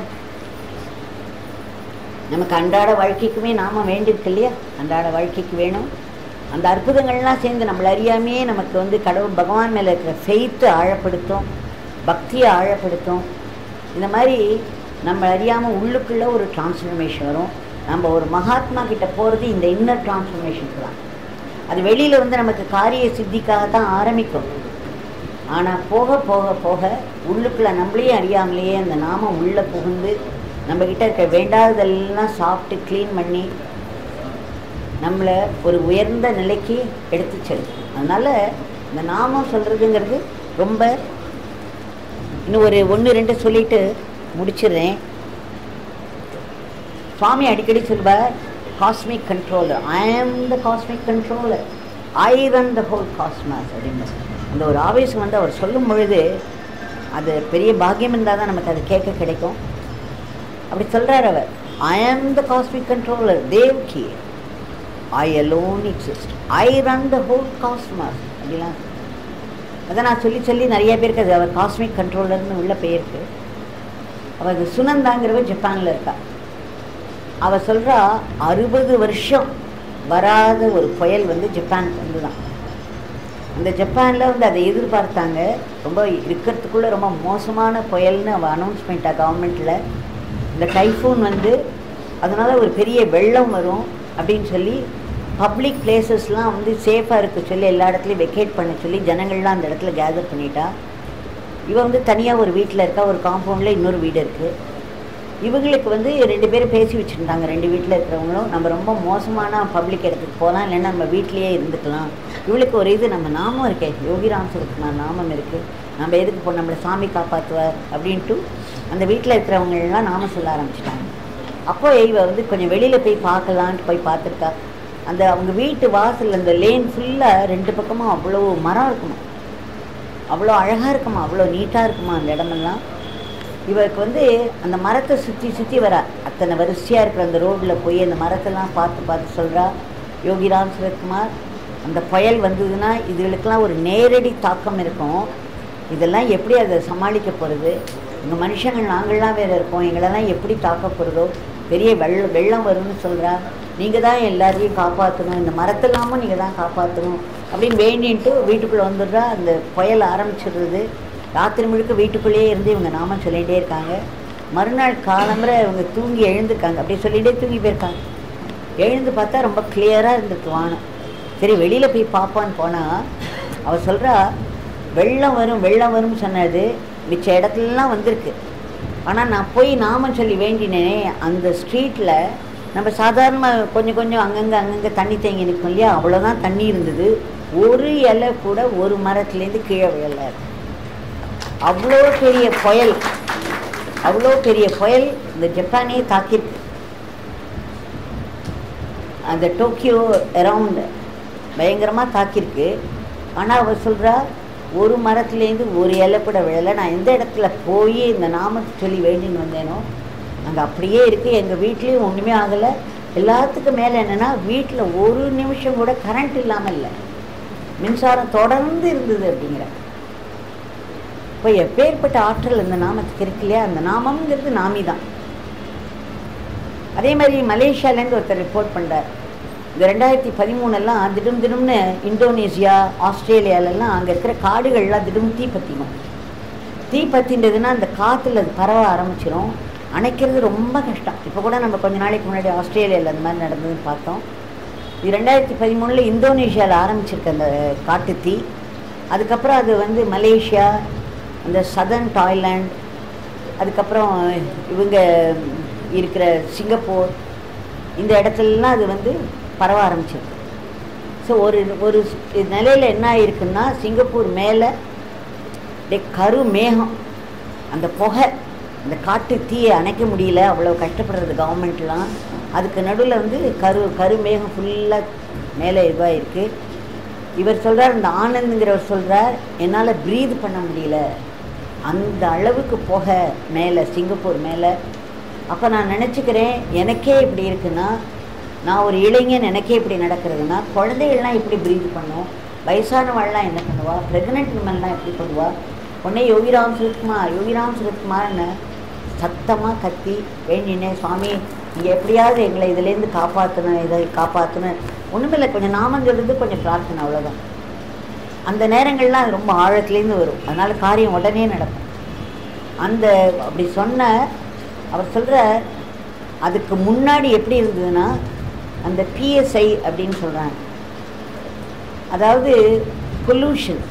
நமக்கு அன்றாட வாழ்க்கைக்குமே நாம வேண்டியிருக்கு இல்லையா அன்றாட வாழ்க்கைக்கு வேணும் அந்த அற்புதங்கள்லாம் சேர்ந்து நம்மளை அறியாமையே நமக்கு வந்து கடவுள் பகவான் மேலே இருக்கிற ஃபெய்த்து ஆழப்படுத்தும் பக்தியை ஆழப்படுத்தும் இந்த மாதிரி நம்ம அறியாமல் உள்ளுக்குள்ளே ஒரு டிரான்ஸ்ஃபர்மேஷன் வரும் நம்ம ஒரு மகாத்மா கிட்ட போகிறது இந்த இன்னர் டிரான்ஸ்ஃபர்மேஷனுக்கு தான் அது வெளியில் வந்து நமக்கு காரிய சித்திக்காக தான் ஆரம்பிக்கும் ஆனால் போக போக போக உள்ளுக்குள்ளே நம்மளையே அறியாமலேயே அந்த நாமம் உள்ளே புகுந்து நம்மக்கிட்ட இருக்க வேண்டாததெல்லாம் சாப்பிட்டு க்ளீன் பண்ணி நம்மளை ஒரு உயர்ந்த நிலைக்கு எடுத்து செல்லும் அதனால் இந்த நாமம் சொல்கிறதுங்கிறது ரொம்ப இன்னும் ஒரு ஒன்று ரெண்டு சொல்லிட்டு முடிச்சிடுறேன் சுவாமி அடிக்கடி சொல்வார் cosmic controller I am the cosmic controller I run the whole cosmos அப்படின்னு அந்த ஒரு ஆவேசம் வந்து அவர் சொல்லும் பொழுது அது பெரிய பாக்கியம் இருந்தால் தான் நமக்கு அது கேட்க கிடைக்கும் அப்படி சொல்கிறார் அவர் I am the cosmic controller தேவ்கி I alone exist I run the whole cosmos அப்படிலாம் அதை நான் சொல்லி சொல்லி நிறைய பேருக்கு அது அவர் காஸ்மிக் கண்ட்ரோலர்னு உள்ள பெயருக்கு அவர் சுனந்தாங்கிறவ ஜப்பானில் இருக்கா அவ சொல்கிறா அறுபது வருஷம் வராத ஒரு புயல் வந்து ஜப்பானுக்கு வந்து தான் அந்த ஜப்பானில் வந்து அதை எதிர்பார்த்தாங்க ரொம்ப இருக்கிறதுக்குள்ளே ரொம்ப மோசமான புயல்னு அவள் அனௌன்ஸ்மெண்ட்டாக கவர்மெண்ட்டில் இந்த டைஃபூன் வந்து அதனால் ஒரு பெரிய வெள்ளம் வரும் அப்படின்னு சொல்லி பப்ளிக் பிளேசஸ்லாம் வந்து சேஃபாக இருக்க சொல்லி எல்லா இடத்துலையும் வெக்கேட் பண்ண சொல்லி ஜனங்கள்லாம் அந்த இடத்துல கேதர் பண்ணிட்டா இவ வந்து தனியாக ஒரு வீட்டில் இருக்கா ஒரு காம்பவுண்டில் இன்னொரு வீடு இருக்குது இவங்களுக்கு வந்து ரெண்டு பேரும் பேசி வச்சுருந்தாங்க ரெண்டு வீட்டில் இருக்கிறவங்களும் நம்ம ரொம்ப மோசமான பப்ளிக் இடத்துக்கு போகலாம் இல்லைன்னா நம்ம வீட்லேயே இருந்துக்கலாம் இவளுக்கு ஒரு இது நம்ம நாமம் இருக்கே யோகிராம் சுரத்குமார் நாமம் இருக்குது நம்ம எதுக்கு போ நம்மளை சாமி காப்பாற்றுவார் அப்படின்ட்டு அந்த வீட்டில் இருக்கிறவங்கெல்லாம் நாமம் சொல்ல ஆரம்பிச்சிட்டாங்க அப்போ இவ வந்து கொஞ்சம் வெளியில் போய் பார்க்கலான்ட்டு போய் பார்த்துருக்கா அந்த அவங்க வீட்டு வாசல் அந்த லேன் ஃபுல்லாக ரெண்டு பக்கமும் அவ்வளோ மரம் இருக்குமா அவ்வளோ அழகாக இருக்குமா அவ்வளோ நீட்டாக இருக்குமா அந்த இடமெல்லாம் இவருக்கு வந்து அந்த மரத்தை சுற்றி சுற்றி வரா அத்தனை வரிசையாக இருக்கிற அந்த ரோட்டில் போய் அந்த மரத்தெல்லாம் பார்த்து பார்த்து சொல்கிறா யோகிராம் சிவகுமார் அந்த புயல் வந்ததுன்னா இதுகளுக்கெல்லாம் ஒரு நேரடி தாக்கம் இருக்கும் இதெல்லாம் எப்படி அதை சமாளிக்க போகிறது இந்த மனுஷங்கள் நாங்கள்லாம் வேறு இருக்கோம் எங்களெல்லாம் எப்படி தாக்க போகிறதோ பெரிய வெள்ளம் வெள்ளம் வரும்னு சொல்கிறா நீங்கள் தான் எல்லாரையும் காப்பாற்றணும் இந்த மரத்தெல்லாமும் நீங்கள் தான் காப்பாற்றணும் அப்படின்னு வேண்டின்ட்டு வீட்டுக்குள்ளே வந்துடுறா அந்த புயல் ஆரம்பிச்சிடுறது ராத்திரி முழுக்க வீட்டுக்குள்ளேயே இருந்து இவங்க நாமம் சொல்லிகிட்டே இருக்காங்க மறுநாள் காலம்பரை இவங்க தூங்கி எழுந்துருக்காங்க அப்படியே சொல்லிகிட்டே தூங்கி போயிருக்காங்க எழுந்து பார்த்தா ரொம்ப கிளியராக இருந்திருக்கு வானம் சரி வெளியில் போய் பார்ப்பான்னு போனால் அவள் சொல்கிறா வெள்ளம் வரும் வெள்ளம் வரும்னு சொன்னது மிச்ச இடத்துலலாம் வந்திருக்கு ஆனால் நான் போய் நாமம் சொல்லி வேண்டினேனே அந்த ஸ்ட்ரீட்டில் நம்ம சாதாரணமாக கொஞ்சம் கொஞ்சம் அங்கங்கே அங்கங்கே தண்ணி தேங்கி நிற்கும் இல்லையா அவ்வளோதான் தண்ணி இருந்தது ஒரு இலை கூட ஒரு மரத்துலேருந்து கீழே விழலை அவ்வளோ பெரிய புயல் அவ்வளோ பெரிய புயல் இந்த ஜப்பானே தாக்கியிருக்கு அந்த டோக்கியோ அரவுண்ட் பயங்கரமாக தாக்கியிருக்கு ஆனால் அவர் சொல்கிறா ஒரு மரத்துலேருந்து ஒரு இலை கூட விழலை நான் எந்த இடத்துல போய் இந்த நாமத்தை சொல்லி வேண்டின்னு வந்தேனோ அங்கே அப்படியே இருக்குது எங்கள் வீட்லேயும் ஒன்றுமே ஆகலை எல்லாத்துக்கும் மேலே என்னென்னா வீட்டில் ஒரு நிமிஷம் கூட கரண்ட் இல்லாமல் இல்லை மின்சாரம் தொடர்ந்து இருந்தது அப்படிங்கிற இப்போ எப்பேற்பட்ட ஆற்றல் இந்த நாமத்துக்கு இருக்கு இல்லையா அந்த நாமம்ங்கிறது நாமி தான் அதே மாதிரி மலேசியாலேருந்து ஒருத்தர் ரிப்போர்ட் பண்ணுறார் இந்த ரெண்டாயிரத்தி பதிமூணுலாம் திடும் திடும்னு இந்தோனேசியா ஆஸ்திரேலியாலெல்லாம் அங்கே இருக்கிற காடுகள்லாம் திடும் தீ பற்றிக்கும் தீ பற்றின்றதுன்னா அந்த காற்றுல அது பரவ ஆரம்பிச்சிடும் அணைக்கிறது ரொம்ப கஷ்டம் இப்போ கூட நம்ம கொஞ்ச நாளைக்கு முன்னாடி ஆஸ்திரேலியாவில் அந்த மாதிரி நடந்ததுன்னு பார்த்தோம் இது ரெண்டாயிரத்தி பதிமூணில் இந்தோனேஷியாவில் ஆரம்பிச்சிருக்க அந்த காட்டுத்தீ அதுக்கப்புறம் அது வந்து மலேசியா அந்த சதர்ன் தாய்லாண்ட் அதுக்கப்புறம் இவங்க இருக்கிற சிங்கப்பூர் இந்த இடத்துலலாம் அது வந்து பரவ ஆரம்பிச்சிருக்கு ஸோ ஒரு ஒரு நிலையில் என்ன ஆயிருக்குன்னா சிங்கப்பூர் மேலே கரு மேகம் அந்த புகை அந்த காட்டு தீயை அணைக்க முடியல அவ்வளோ கஷ்டப்படுறது கவர்மெண்ட்லாம் அதுக்கு நடுவில் வந்து கரு கரு மேகம் ஃபுல்லாக மேலே இதுவாக இருக்குது இவர் சொல்கிறார் இந்த ஆனந்துங்கிறவர் சொல்கிறார் என்னால் ப்ரீத் பண்ண முடியல அந்த அளவுக்கு புகை மேலே சிங்கப்பூர் மேலே அப்போ நான் நினச்சிக்கிறேன் எனக்கே இப்படி இருக்குன்னா நான் ஒரு இளைஞன் எனக்கே இப்படி நடக்கிறதுனா குழந்தைகள்லாம் எப்படி ப்ரீத் பண்ணும் வயசானவாள்லாம் என்ன பண்ணுவா ப்ரெக்னென்ட் விமன்லாம் எப்படி பண்ணுவா உடனே யோகிராம் சுரத்குமார் யோகிராம் சுரத்குமார்னு சத்தமாக கத்தி வேண்டினேன் சுவாமி நீங்கள் எப்படியாவது எங்களை இதுலேருந்து காப்பாற்றணும் இதை காப்பாற்றணும் ஒன்றுமில்லை கொஞ்சம் நாமம் சொல்கிறது கொஞ்சம் பிரார்த்தனை அவ்வளோதான் அந்த நேரங்கள்லாம் அது ரொம்ப ஆழத்துலேருந்து வரும் அதனால் காரியம் உடனே நடக்கும் அந்த அப்படி சொன்ன அவர் சொல்கிற அதுக்கு முன்னாடி எப்படி இருந்ததுன்னா அந்த பிஎஸ்ஐ அப்படின்னு சொல்கிறாங்க அதாவது பொல்யூஷன்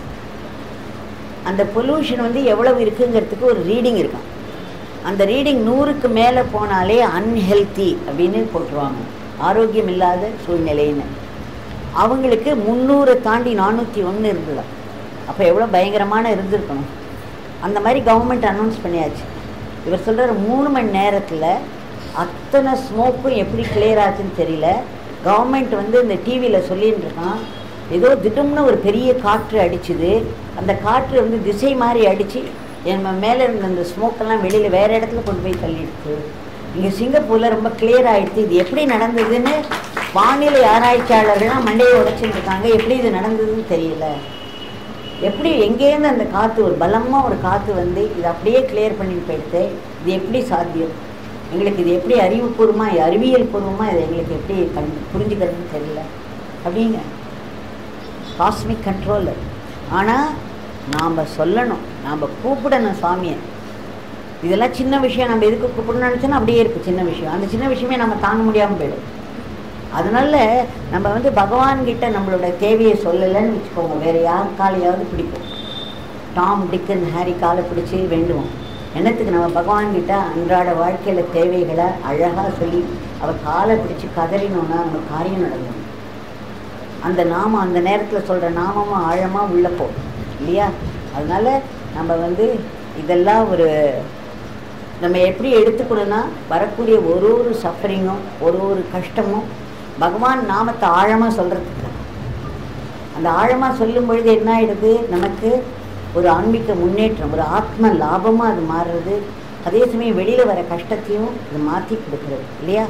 அந்த பொல்யூஷன் வந்து எவ்வளவு இருக்குங்கிறதுக்கு ஒரு ரீடிங் இருக்கும் அந்த ரீடிங் நூறுக்கு மேலே போனாலே அன்ஹெல்த்தி அப்படின்னு போட்டுருவாங்க ஆரோக்கியம் இல்லாத சூழ்நிலைன்னு அவங்களுக்கு முந்நூறை தாண்டி நானூற்றி ஒன்று இருந்ததா அப்போ எவ்வளோ பயங்கரமான இருந்திருக்கணும் அந்த மாதிரி கவர்மெண்ட் அனௌன்ஸ் பண்ணியாச்சு இவர் சொல்கிற மூணு மணி நேரத்தில் அத்தனை ஸ்மோக்கும் எப்படி கிளியர் ஆச்சுன்னு தெரியல கவர்மெண்ட் வந்து இந்த டிவியில் சொல்லின்னு இருக்கான் ஏதோ திடம்னு ஒரு பெரிய காற்று அடிச்சுது அந்த காற்று வந்து திசை மாதிரி அடித்து நம்ம மேலே இருந்த அந்த ஸ்மோக்கெல்லாம் வெளியில் வேறு இடத்துல கொண்டு போய் தள்ளிடுச்சு இங்கே சிங்கப்பூரில் ரொம்ப கிளியர் ஆகிடுச்சு இது எப்படி நடந்ததுன்னு வானிலை ஆராய்ச்சியாளர்கள்லாம் மண்டையை உடைச்சிட்டு இருக்காங்க எப்படி இது நடந்ததுன்னு தெரியல எப்படி எங்கேருந்து அந்த காற்று ஒரு பலமாக ஒரு காற்று வந்து இது அப்படியே கிளியர் பண்ணிட்டு போயிடுது இது எப்படி சாத்தியம் எங்களுக்கு இது எப்படி அறிவுபூர்வமாக அறிவியல் பூர்வமாக இதை எங்களுக்கு எப்படி கண் புரிஞ்சுக்கிறதுன்னு தெரியல அப்படிங்க காஸ்மிக் கண்ட்ரோலர் ஆனால் நாம் சொல்லணும் நாம் கூப்பிடணும் சுவாமியை இதெல்லாம் சின்ன விஷயம் நம்ம எதுக்கு கூப்பிடணும்னு நினச்சோன்னா அப்படியே இருக்குது சின்ன விஷயம் அந்த சின்ன விஷயமே நம்ம தாங்க முடியாமல் போயிடும் அதனால நம்ம வந்து பகவான்கிட்ட நம்மளோட தேவையை சொல்லலைன்னு வச்சுக்கோங்க வேறு யார் காலையாவது பிடிப்போம் டாம் டிக்கன் ஹாரி காலை பிடிச்சி வேண்டுவோம் என்னத்துக்கு நம்ம பகவான்கிட்ட அன்றாட வாழ்க்கையில் தேவைகளை அழகாக சொல்லி அவர் காலை பிடிச்சி கதறினோன்னா நம்ம காரியம் நடக்கும் அந்த நாமம் அந்த நேரத்தில் சொல்கிற நாமமும் ஆழமாக உள்ள போகும் இல்லையா அதனால நம்ம வந்து இதெல்லாம் ஒரு நம்ம எப்படி எடுத்துக்கணும்னா வரக்கூடிய ஒரு ஒரு சஃபரிங்கும் ஒரு ஒரு கஷ்டமும் பகவான் நாமத்தை ஆழமாக சொல்கிறதுக்கு அந்த ஆழமாக சொல்லும் பொழுது என்ன ஆயிடுது நமக்கு ஒரு ஆன்மீக முன்னேற்றம் ஒரு ஆத்ம லாபமாக அது மாறுறது அதே சமயம் வெளியில் வர கஷ்டத்தையும் இது மாற்றி கொடுக்குறது இல்லையா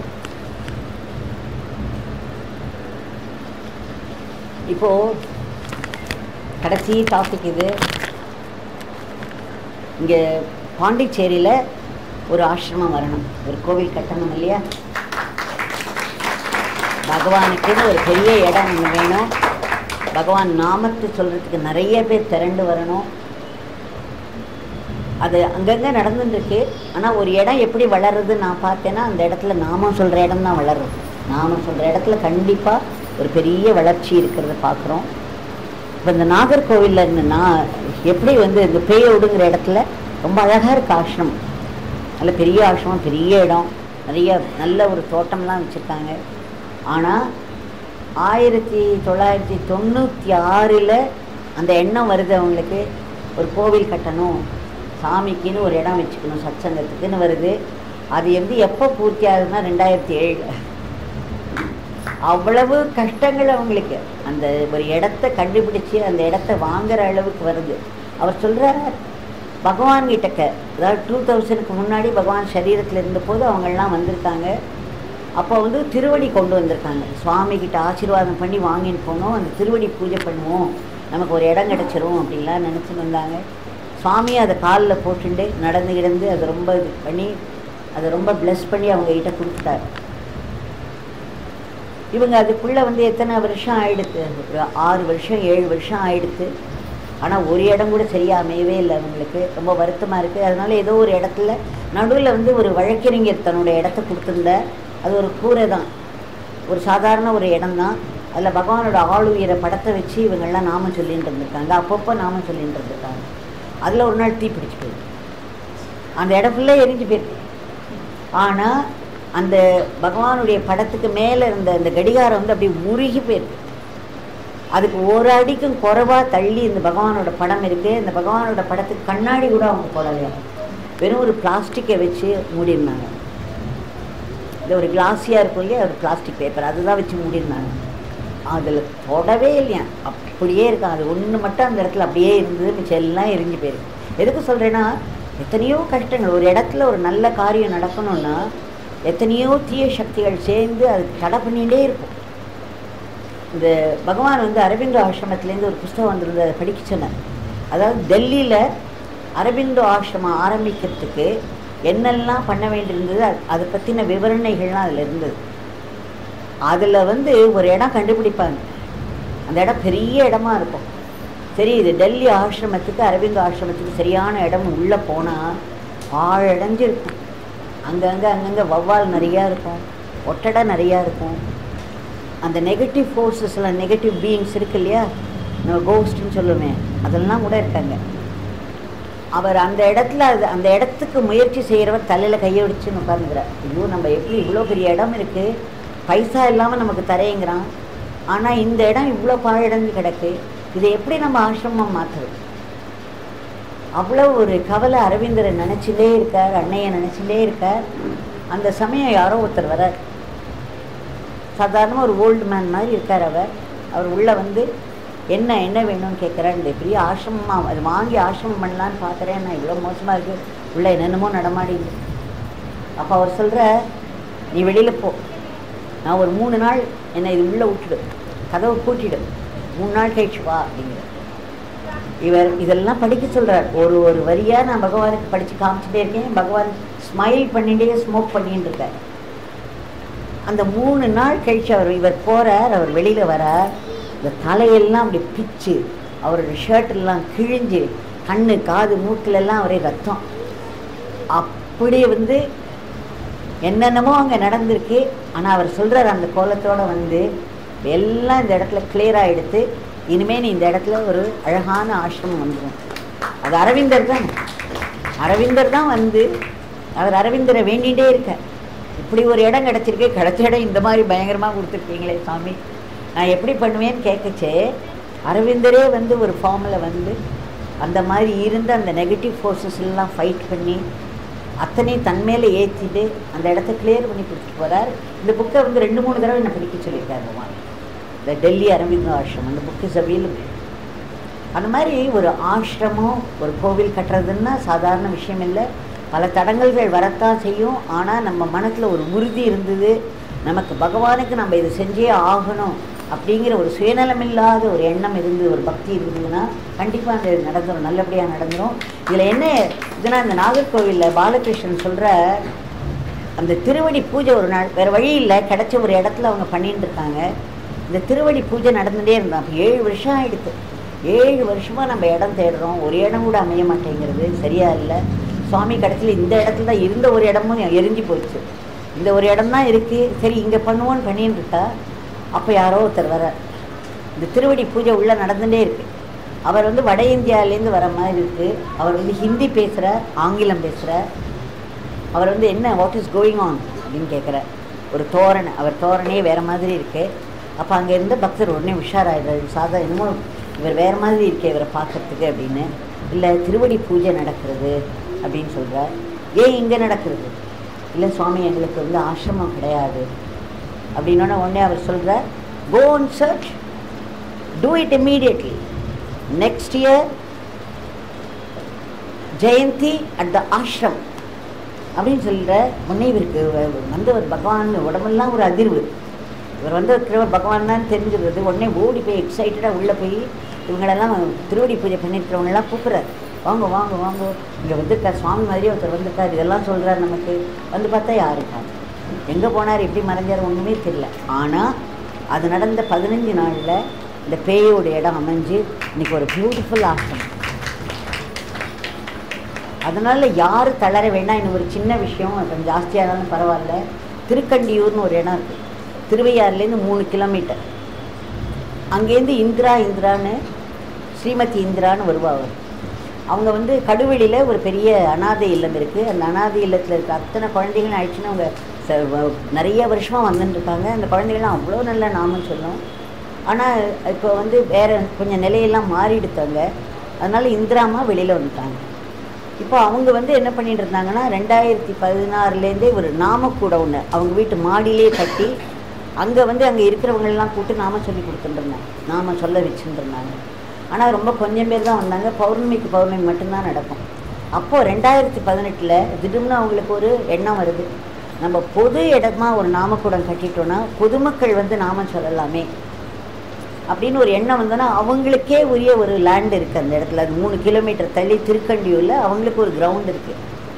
இப்போது கடைசி டாபிக் இது இங்கே பாண்டிச்சேரியில் ஒரு ஆசிரமம் வரணும் ஒரு கோவில் கட்டணும் இல்லையா பகவானுக்குன்னு ஒரு பெரிய இடம் ஒன்று வேணும் பகவான் நாமத்தை சொல்கிறதுக்கு நிறைய பேர் திரண்டு வரணும் அது அங்கங்கே நடந்துட்டுருக்கு ஆனால் ஒரு இடம் எப்படி வளருது நான் பார்த்தேன்னா அந்த இடத்துல நாமம் சொல்கிற இடம் தான் வளருது நாமம் சொல்கிற இடத்துல கண்டிப்பாக ஒரு பெரிய வளர்ச்சி இருக்கிறத பார்க்குறோம் இப்போ இந்த நாகர்கோவிலில் இருந்துன்னா எப்படி வந்து இந்த பேயோடுங்கிற இடத்துல ரொம்ப அழகாக இருக்குது ஆசிரமம் நல்ல பெரிய ஆசிரமம் பெரிய இடம் நிறைய நல்ல ஒரு தோட்டம்லாம் வச்சுருக்காங்க ஆனால் ஆயிரத்தி தொள்ளாயிரத்தி தொண்ணூற்றி ஆறில் அந்த எண்ணம் வருது அவங்களுக்கு ஒரு கோவில் கட்டணும் சாமிக்குன்னு ஒரு இடம் வச்சுக்கணும் சத்சங்கத்துக்குன்னு வருது அது வந்து எப்போ பூர்த்தி ஆகுதுன்னா ரெண்டாயிரத்தி ஏழில் அவ்வளவு கஷ்டங்கள் அவங்களுக்கு அந்த ஒரு இடத்த கண்டுபிடிச்சு அந்த இடத்த வாங்குற அளவுக்கு வருது அவர் சொல்கிறார் பகவான் கிட்டக்க அதாவது டூ தௌசண்ட்க்கு முன்னாடி பகவான் சரீரத்தில் இருந்தபோது அவங்கெல்லாம் வந்திருக்காங்க அப்போ வந்து திருவடி கொண்டு வந்திருக்காங்க சுவாமி கிட்ட ஆசீர்வாதம் பண்ணி வாங்கின்னு போனோம் அந்த திருவடி பூஜை பண்ணுவோம் நமக்கு ஒரு இடம் கிடச்சிரும் அப்படின்லாம் நினச்சின்னு வந்தாங்க சுவாமி அதை காலில் போட்டுண்டு நடந்து கிடந்து அதை ரொம்ப இது பண்ணி அதை ரொம்ப ப்ளஸ் பண்ணி அவங்க கிட்ட கொடுத்துட்டாரு இவங்க அதுக்குள்ளே வந்து எத்தனை வருஷம் ஆயிடுத்து ஒரு ஆறு வருஷம் ஏழு வருஷம் ஆயிடுத்து ஆனால் ஒரு இடம் கூட சரியா அமையவே இல்லை அவங்களுக்கு ரொம்ப வருத்தமாக இருக்குது அதனால ஏதோ ஒரு இடத்துல நடுவில் வந்து ஒரு வழக்கறிஞர் தன்னுடைய இடத்த கொடுத்துருந்த அது ஒரு கூரை தான் ஒரு சாதாரண ஒரு இடம் தான் அதில் பகவானோட ஆளுயர படத்தை வச்சு இவங்கெல்லாம் நாமம் சொல்லிட்டு இருந்திருக்காங்க அப்பப்போ நாமம் சொல்லிட்டு இருந்திருக்காங்க அதில் ஒரு நாள் தீ பிடிச்சு போயிருக்கு அந்த இடம் ஃபுல்லாக எரிஞ்சு போயிருக்கு ஆனால் அந்த பகவானுடைய படத்துக்கு மேலே இருந்த அந்த கடிகாரம் வந்து அப்படியே உருகி போயிருக்கு அதுக்கு ஒரு அடிக்கும் குறைவாக தள்ளி இந்த பகவானோட படம் இருக்குது இந்த பகவானோட படத்துக்கு கண்ணாடி கூட அவங்க போடலையா வெறும் ஒரு பிளாஸ்டிக்கை வச்சு மூடியிருந்தாங்க இந்த ஒரு கிளாஸியாக இருக்கும் இல்லையா ஒரு பிளாஸ்டிக் பேப்பர் அதுதான் வச்சு மூடியிருந்தாங்க அதில் தொடவே இல்லையா அப்படியே இருக்கும் அது ஒன்று மட்டும் அந்த இடத்துல அப்படியே இருந்தது மிச்சம் எல்லாம் எரிஞ்சு போயிருக்கு எதுக்கு சொல்கிறேன்னா எத்தனையோ கஷ்டங்கள் ஒரு இடத்துல ஒரு நல்ல காரியம் நடக்கணும்னா எத்தனையோ தீய சக்திகள் சேர்ந்து அதுக்கு தடை பண்ணிகிட்டே இருக்கும் இந்த பகவான் வந்து அரவிந்தோ ஆசிரமத்துலேருந்து ஒரு புஸ்தகம் வந்திருந்தது அதை படிக்க சொன்னார் அதாவது டெல்லியில் அரவிந்தோ ஆசிரமம் ஆரம்பிக்கிறதுக்கு என்னெல்லாம் பண்ண வேண்டியிருந்தது அது- அதை பற்றின விவரணைகள்லாம் அதில் இருந்தது அதில் வந்து ஒரு இடம் கண்டுபிடிப்பாங்க அந்த இடம் பெரிய இடமா இருக்கும் சரி இது டெல்லி ஆசிரமத்துக்கு அரவிந்தோ ஆசிரமத்துக்கு சரியான இடம் உள்ளே போனால் பாழடைஞ்சு இருக்கும் அங்கங்கே அங்கங்கே வௌவால் நிறையா இருக்கும் ஒட்டடை நிறையா இருக்கும் அந்த நெகட்டிவ் ஃபோர்ஸஸில் நெகட்டிவ் பீயிங்ஸ் இருக்கு இல்லையா நம்ம கோஸ்ட்னு சொல்லுவேன் அதெல்லாம் கூட இருக்காங்க அவர் அந்த இடத்துல அது அந்த இடத்துக்கு முயற்சி செய்கிறவர் தலையில் கையை வச்சுன்னு உட்காந்துக்கிறார் ஐயோ நம்ம எப்படி இவ்வளோ பெரிய இடம் இருக்குது பைசா இல்லாமல் நமக்கு தரேங்கிறான் ஆனால் இந்த இடம் இவ்வளோ பாழடைஞ்சு கிடக்கு இதை எப்படி நம்ம ஆசிரமம் மாற்றுறது அவ்வளோ ஒரு கவலை அரவிந்தரை நினச்சிட்டே இருக்கார் அன்னையை நினச்சிட்டே இருக்கார் அந்த சமயம் யாரோ ஒருத்தர் வரார் சாதாரணமாக ஒரு ஓல்டு மேன் மாதிரி இருக்கார் அவர் அவர் உள்ளே வந்து என்ன என்ன வேணும்னு கேட்குறாரு இந்த பெரிய ஆசிரமமாக அது வாங்கி ஆசிரமம் பண்ணலான்னு பார்க்குறேன் நான் இவ்வளோ மோசமாக இருக்குது உள்ளே என்னென்னமோ நடமாடிது அப்போ அவர் சொல்கிற நீ வெளியில் போ நான் ஒரு மூணு நாள் என்னை இது உள்ளே விட்டுடு கதவை பூட்டிடு மூணு நாள் கழிச்சு வா அப்படிங்கிற இவர் இதெல்லாம் படிக்க சொல்கிறார் ஒரு ஒரு வரியாக நான் பகவானுக்கு படித்து காமிச்சிட்டே இருக்கேன் பகவான் ஸ்மைல் பண்ணிகிட்டே ஸ்மோக் பண்ணிட்டு இருக்கார் அந்த மூணு நாள் கழிச்சு அவர் இவர் போகிறார் அவர் வெளியில் வரார் இந்த தலையெல்லாம் அப்படி பிச்சு அவரோட ஷர்ட் எல்லாம் கிழிஞ்சு கண்ணு காது மூக்குல எல்லாம் ஒரே ரத்தம் அப்படியே வந்து என்னென்னமோ அங்கே நடந்திருக்கு ஆனால் அவர் சொல்கிறார் அந்த கோலத்தோட வந்து எல்லாம் இந்த இடத்துல கிளியராக எடுத்து இனிமேல் நீ இந்த இடத்துல ஒரு அழகான ஆசிரமம் வந்துடும் அது அரவிந்தர் தான் அரவிந்தர் தான் வந்து அவர் அரவிந்தரை வேண்டிகிட்டே இருக்கார் இப்படி ஒரு இடம் கிடச்சிருக்கு கிடைச்ச இடம் இந்த மாதிரி பயங்கரமாக கொடுத்துருக்கீங்களே சாமி நான் எப்படி பண்ணுவேன்னு கேட்கச்சே அரவிந்தரே வந்து ஒரு ஃபார்மில் வந்து அந்த மாதிரி இருந்த அந்த நெகட்டிவ் ஃபோர்ஸஸ் எல்லாம் ஃபைட் பண்ணி அத்தனை தன் மேலே ஏற்றிட்டு அந்த இடத்த கிளியர் பண்ணி கொடுத்துட்டு போகிறார் இந்த புக்கை வந்து ரெண்டு மூணு தடவை என்ன படிக்க சொல்லியிருக்காரு பகவான் இந்த டெல்லி அரவிந்த ஆசிரமம் அந்த புக்கு சபையிலும் அந்த மாதிரி ஒரு ஆசிரமம் ஒரு கோவில் கட்டுறதுன்னா சாதாரண விஷயம் இல்லை பல தடங்கல்கள் வரத்தான் செய்யும் ஆனால் நம்ம மனசில் ஒரு உறுதி இருந்தது நமக்கு பகவானுக்கு நம்ம இதை செஞ்சே ஆகணும் அப்படிங்கிற ஒரு சுயநலமில்லாத ஒரு எண்ணம் இருந்து ஒரு பக்தி இருந்ததுன்னா கண்டிப்பாக அந்த நடந்துடும் நல்லபடியாக நடந்துடும் இதில் என்ன இதுனா இந்த நாகர்கோவிலில் பாலகிருஷ்ணன் சொல்கிற அந்த திருவடி பூஜை ஒரு நாள் வேறு வழி இல்லை கிடைச்ச ஒரு இடத்துல அவங்க பண்ணிட்டு இருக்காங்க இந்த திருவடி பூஜை நடந்துகிட்டே இருந்தான் அப்போ ஏழு வருஷம் ஆயிடுத்து ஏழு வருஷமாக நம்ம இடம் தேடுறோம் ஒரு இடம் கூட அமைய மாட்டேங்கிறது சரியா இல்லை சுவாமி கடைசியில் இந்த இடத்துல தான் இருந்த ஒரு இடமும் எரிஞ்சு போச்சு இந்த ஒரு இடம் தான் இருக்குது சரி இங்கே பண்ணுவோன்னு பண்ணின்னு இருக்கா அப்போ யாரோ ஒருத்தர் வர இந்த திருவடி பூஜை உள்ளே நடந்துகிட்டே இருக்கு அவர் வந்து வட இந்தியாவிலேருந்து வர மாதிரி இருக்குது அவர் வந்து ஹிந்தி பேசுகிறார் ஆங்கிலம் பேசுகிறார் அவர் வந்து என்ன வாட் இஸ் கோயிங் ஆன் அப்படின்னு கேட்குறார் ஒரு தோரணை அவர் தோரணையே வேறு மாதிரி இருக்குது அப்போ அங்கே இருந்த பக்தர் உடனே உஷாராயிடுறாரு சாதா என்னமோ இவர் வேறு மாதிரி இருக்கே இவரை பார்க்கறதுக்கு அப்படின்னு இல்லை திருவடி பூஜை நடக்கிறது அப்படின்னு சொல்கிறார் ஏன் இங்கே நடக்கிறது இல்லை சுவாமி எங்களுக்கு வந்து ஆசிரமம் கிடையாது அப்படின்னோடனே உடனே அவர் சொல்கிறார் go and search to it immediately next year Jayanti at the ashram அப்படின்னு சொல்கிற முன்னே இவருக்கு வ- வந்தவர் பகவான் உடம்பெல்லாம் ஒரு அதிர்வு இவர் வந்து இருக்கிறவர் பகவான் தான் தெரிஞ்சிருது உடனே ஓடி போய் எக்ஸைட்டடாக உள்ளே போய் இவங்களெல்லாம் திருவடி பூஜை பண்ணியிருக்கிறவங்களெல்லாம் கூப்பிட்றாரு வாங்க வாங்க வாங்க இங்கே வந்திருக்கார் சுவாமி மாதிரி ஒருத்தர் வந்திருக்கார் இதெல்லாம் சொல்கிறார் நமக்கு வந்து பார்த்தா யாருக்கார் எங்கே போனார் எப்படி மறைஞ்சார் ஒன்றுமே தெரியல ஆனால் அது நடந்த பதினஞ்சு நாளில் இந்த பேயோட இடம் அமைஞ்சு இன்னைக்கு ஒரு பியூட்டிஃபுல் ஆசிரமம் அதனால் யார் தளர வேண்டாம் இன்னும் ஒரு சின்ன விஷயம் கொஞ்சம் ஜாஸ்தியானாலும் பரவாயில்ல திருக்கண்டியூர்னு ஒரு இடம் இருக்குது திருவையாறுலேருந்து மூணு கிலோமீட்டர் அங்கேருந்து இந்திரா இந்திரான்னு ஸ்ரீமதி இந்திரான்னு வருவாங்க அவங்க வந்து கடுவெளியில் ஒரு பெரிய அனாதை இல்லம் இருக்குது அந்த அனாதை இல்லத்தில் இருக்க அத்தனை குழந்தைகளும் ஆயிடுச்சுன்னு அவங்க ச- வ- நிறைய வருஷமாக வந்துட்டு இருக்காங்க அந்த குழந்தைகள்லாம் அவ்வளோ நல்ல நாமம் சொல்லும் ஆனால் இப்போ வந்து வேறு கொஞ்சம் நிலையெல்லாம் மாறிடுத்தாங்க அதனால் இந்திராமா வெளியில் வந்துட்டாங்க இப்போ அவங்க வந்து என்ன பண்ணிட்டு இருந்தாங்கன்னா ரெண்டாயிரத்தி பதினாறுலேருந்தே ஒரு நாமக்கூட ஒன்று அவங்க வீட்டு மாடியிலே கட்டி அங்கே வந்து அங்கே இருக்கிறவங்களெல்லாம் கூப்பிட்டு நாம சொல்லி கொடுத்துட்டுருந்தாங்க நாம சொல்ல வச்சுருந்தாங்க ஆனால் ரொம்ப கொஞ்சம் பேர் தான் வந்தாங்க பௌர்ணமிக்கு பௌர்ணமி மட்டும்தான் நடக்கும் அப்போது ரெண்டாயிரத்தி பதினெட்டில் திடீர்னு அவங்களுக்கு ஒரு எண்ணம் வருது நம்ம பொது இடமா ஒரு நாமக்கூடம் கட்டிட்டோன்னா பொதுமக்கள் வந்து நாமம் சொல்லலாமே அப்படின்னு ஒரு எண்ணம் வந்தோன்னா அவங்களுக்கே உரிய ஒரு லேண்ட் இருக்குது அந்த இடத்துல அது மூணு கிலோமீட்டர் தள்ளி திருக்கண்டியூரில் அவங்களுக்கு ஒரு கிரவுண்ட் இருக்குது